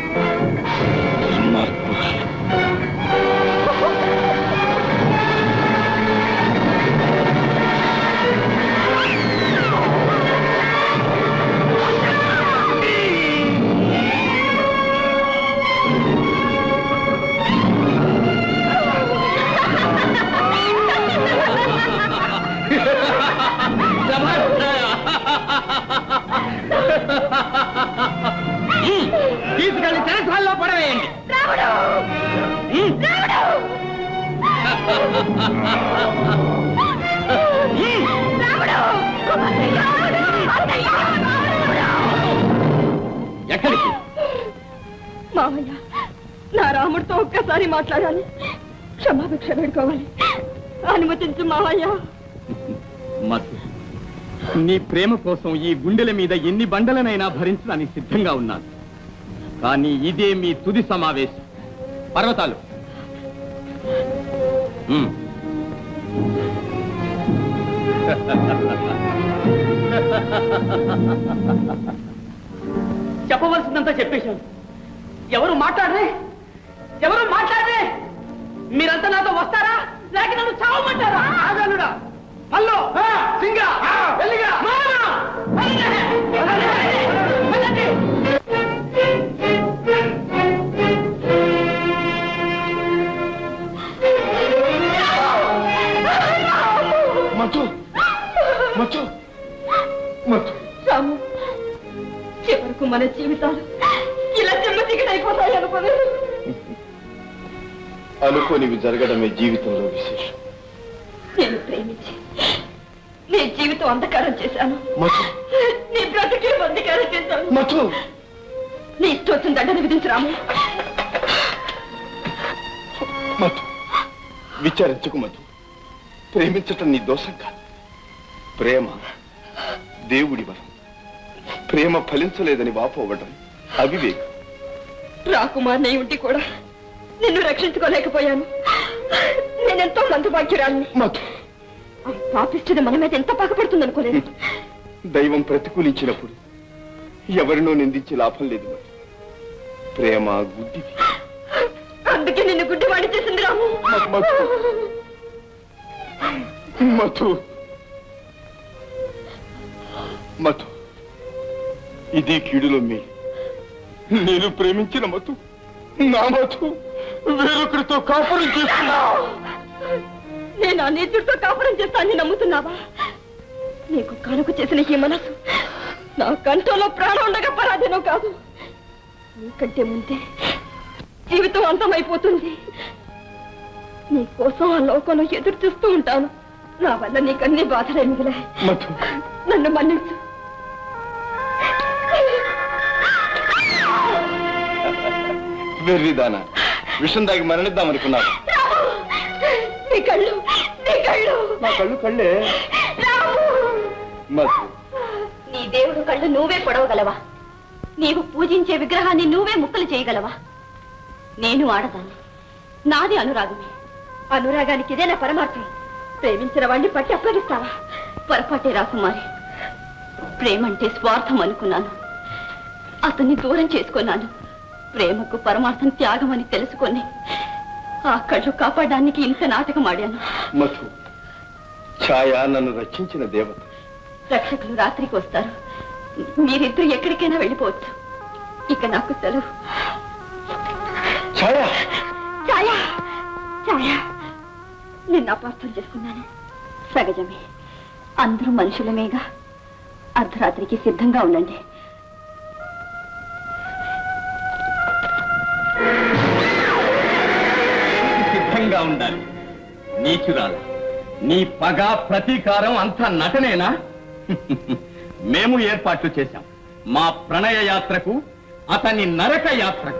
ఒకళ్ళని చెరసాల్లో పడవేయండి ఎక్కడికి మామయ్య నా రాముడితో ఒక్కసారి మాట్లాడాలి క్షమాభిక్ష వేడుకోవాలి అనుమతించు మామయ్య మధు నీ ప్రేమ కోసం ఈ గుండెల మీద ఎన్ని బండలనైనా భరించడానికి సిద్ధంగా ఉన్నాను కానీ ఇదే మీ తుది సమావేశం పర్వతాలు ఉమ్. చెప్పవలసిందంతా చెప్పేశాను ఎవరు మాట్లాడరే ఎవరు మాట్లాడరే మీరంతా నాతో వస్తారా లేక నన్ను చావమంటారా ఆగలుడా హలో సింగ వెళ్ళిగా మధు మధు మధు రాము చివరకు మన జీవితాలు ఇలా చెమ్మచికడైపోతాయి అనుకోలేదు అనుకోనివి జరగడమే జీవితంలో విశేషం నేను ప్రేమించి నీ జీవితం అంధకారం చేశాను మధు నీ బ్రతికే అంధకారం చేశాను మధు నీ ఇష్టం వచ్చిన దండన విధించు రాము మధు విచారించకు మధు ప్రేమించటం నీ దోషం కాదు ప్రేమ దేవుడి వరం ప్రేమ ఫలించలేదని వాపోవడం అవివేకం రాకుమార్ నీ ఉంటి కూడా నిన్ను రక్షించుకోలేకపోయాను నేనెంతో మందుభాగ్యురాన్ని మధు ఆ పాపిస్తుంది మన మీద ఎంత పగపడుతుంది అనుకోలేదు దైవం ప్రతికూలించినప్పుడు ఎవరినో నిందించి లాభం లేదు మధు ప్రేమ గుడ్డిది అందుకే నిన్ను గుడ్డివాడి చేసింది రాము మధు మధు మధు ఇది కీడులో మేలు నేను ప్రేమించిన మధు నా మధు వేరొకరితో కాపురం చేస్తున్నా నేను ఆ నీచుడితో కాపురం చేస్తానని నమ్ముతున్నావా నీకు కనుక చేసిన ఈ మనసు నా కంఠంలో ప్రాణం ఉండగా పరాధీనం కాదు నీకంటే ముందే జీవితం అంతమైపోతుంది నీ కోసం ఆ లోకంలో ఎదురు చూస్తూ ఉంటాను నా వల్ల నీకన్నీ బాధలే మిగిలాయి మధు నన్ను మన్నించు వెర్రిదానా విషం దాగి మరణిద్దాం అనుకున్నాను నీ కళ్ళు నీ కళ్ళు నా కళ్ళు కళ్ళే రాము! మధు నీ దేవుడు కళ్ళు నువ్వే పొడవగలవా నీవు పూజించే విగ్రహాన్ని నువ్వే ముక్కలు చేయగలవా నేను ఆడదాన్ని నాది అనురాగమే అనురాగానికి ఇదే నా పరమార్థం ప్రేమించిన వాడిని పట్టి అప్పగిస్తావా పొరపాటే రాకుమారి ప్రేమంటే స్వార్థం అనుకున్నాను అతన్ని దూరం చేసుకున్నాను ప్రేమకు పరమార్థం త్యాగం అని తెలుసుకొని ఆ కళ్ళు కాపాడడానికి ఇంత నాటకం ఆడాను మధు ఛాయ నన్ను రక్షించిన దేవత రక్షకులు రాత్రికి వస్తారు మీరిద్దరు ఎక్కడికైనా వెళ్ళిపోవచ్చు ఇక నాకు సెలవు ఛాయ ఛాయా ఛాయా నిన్ను అపార్థం చేసుకున్నాను సహజమే అందరూ మనుషులమేగా అర్ధరాత్రికి సిద్ధంగా ఉండండి సిద్ధంగా ఉండాలి నీచురాల నీ పగ ప్రతీకారం అంతా నటనేనా మేము ఏర్పాట్లు చేశాం మా ప్రణయ యాత్రకు అతని నరక యాత్రకు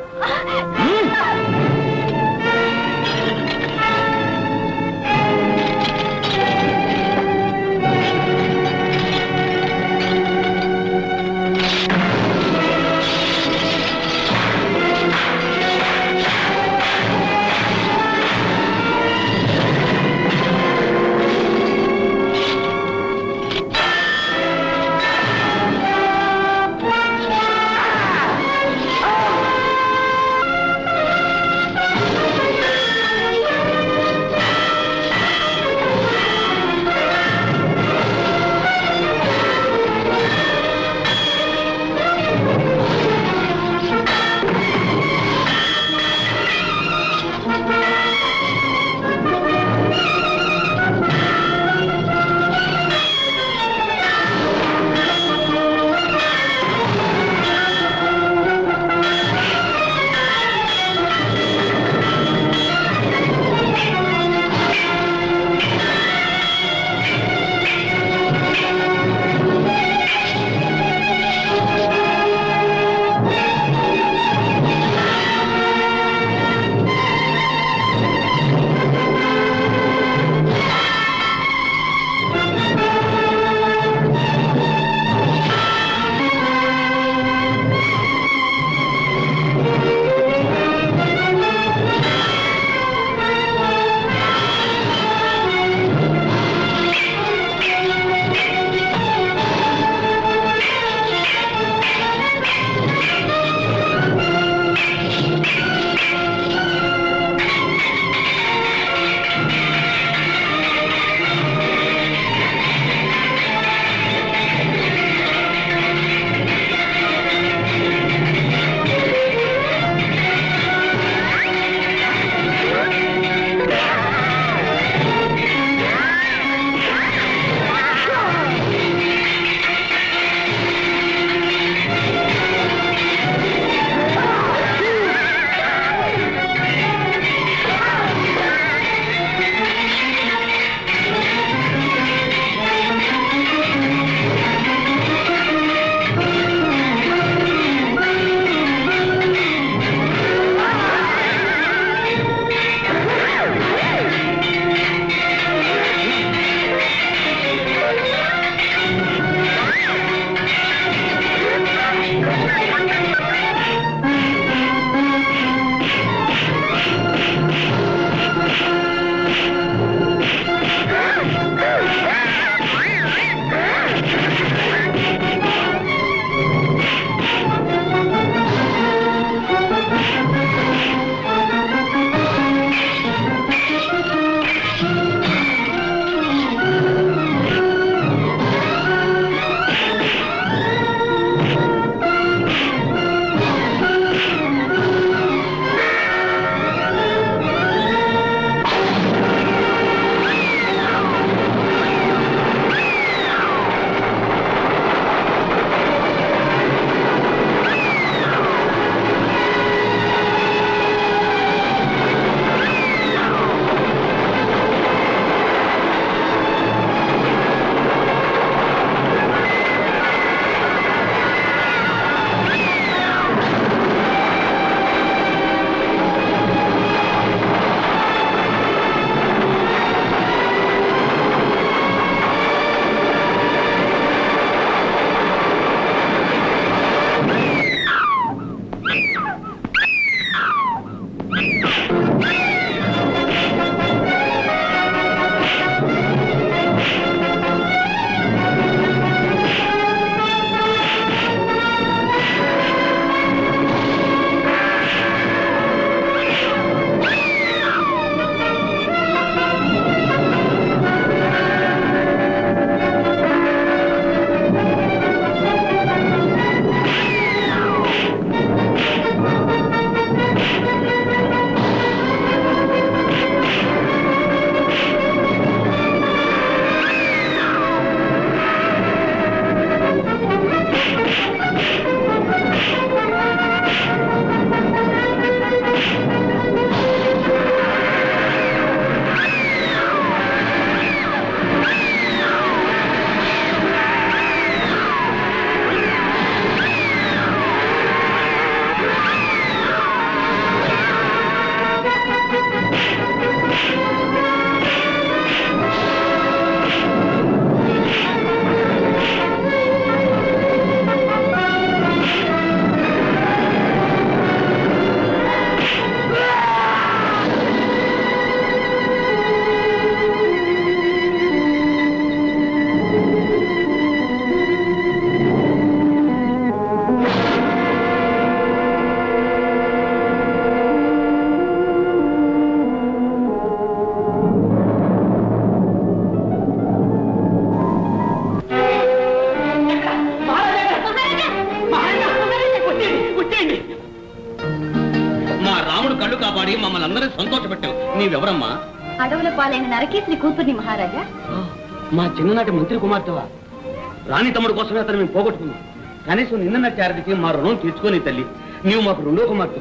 మమ్మల్ని అందరినీ సంతోషపెట్టావు నీవెవరమ్మా అడవుల పాలైన నరకేశ్వరి కూతుర్ని మహారాజా మా చిన్ననాటి మంత్రి కుమార్తెవా రాణి తమ్ముడు కోసమే అతను మేము పోగొట్టుకున్నాం కనీసం నిన్న చారదికి మా రుణం తీర్చుకొని తల్లి నీవు మాకు రెండో కుమార్తె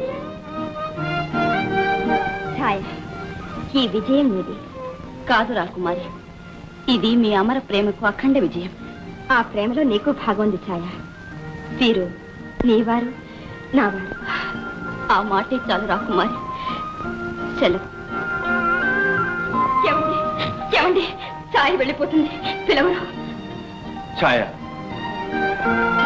ఛాయ ఈ విజయం మీది కాదు రాకుమారి ఇది మీ అమర ప్రేమకు అఖండ విజయం ఆ ప్రేమలో నీకు భాగం ఉంది ఛాయ వీరు నీవారు నావారు ఆ మాటే చాలు రాకుమారి సెలవు ఏమండి ఏమండి ఛాయ వెళ్ళిపోతుంది పిలవరు ఛాయ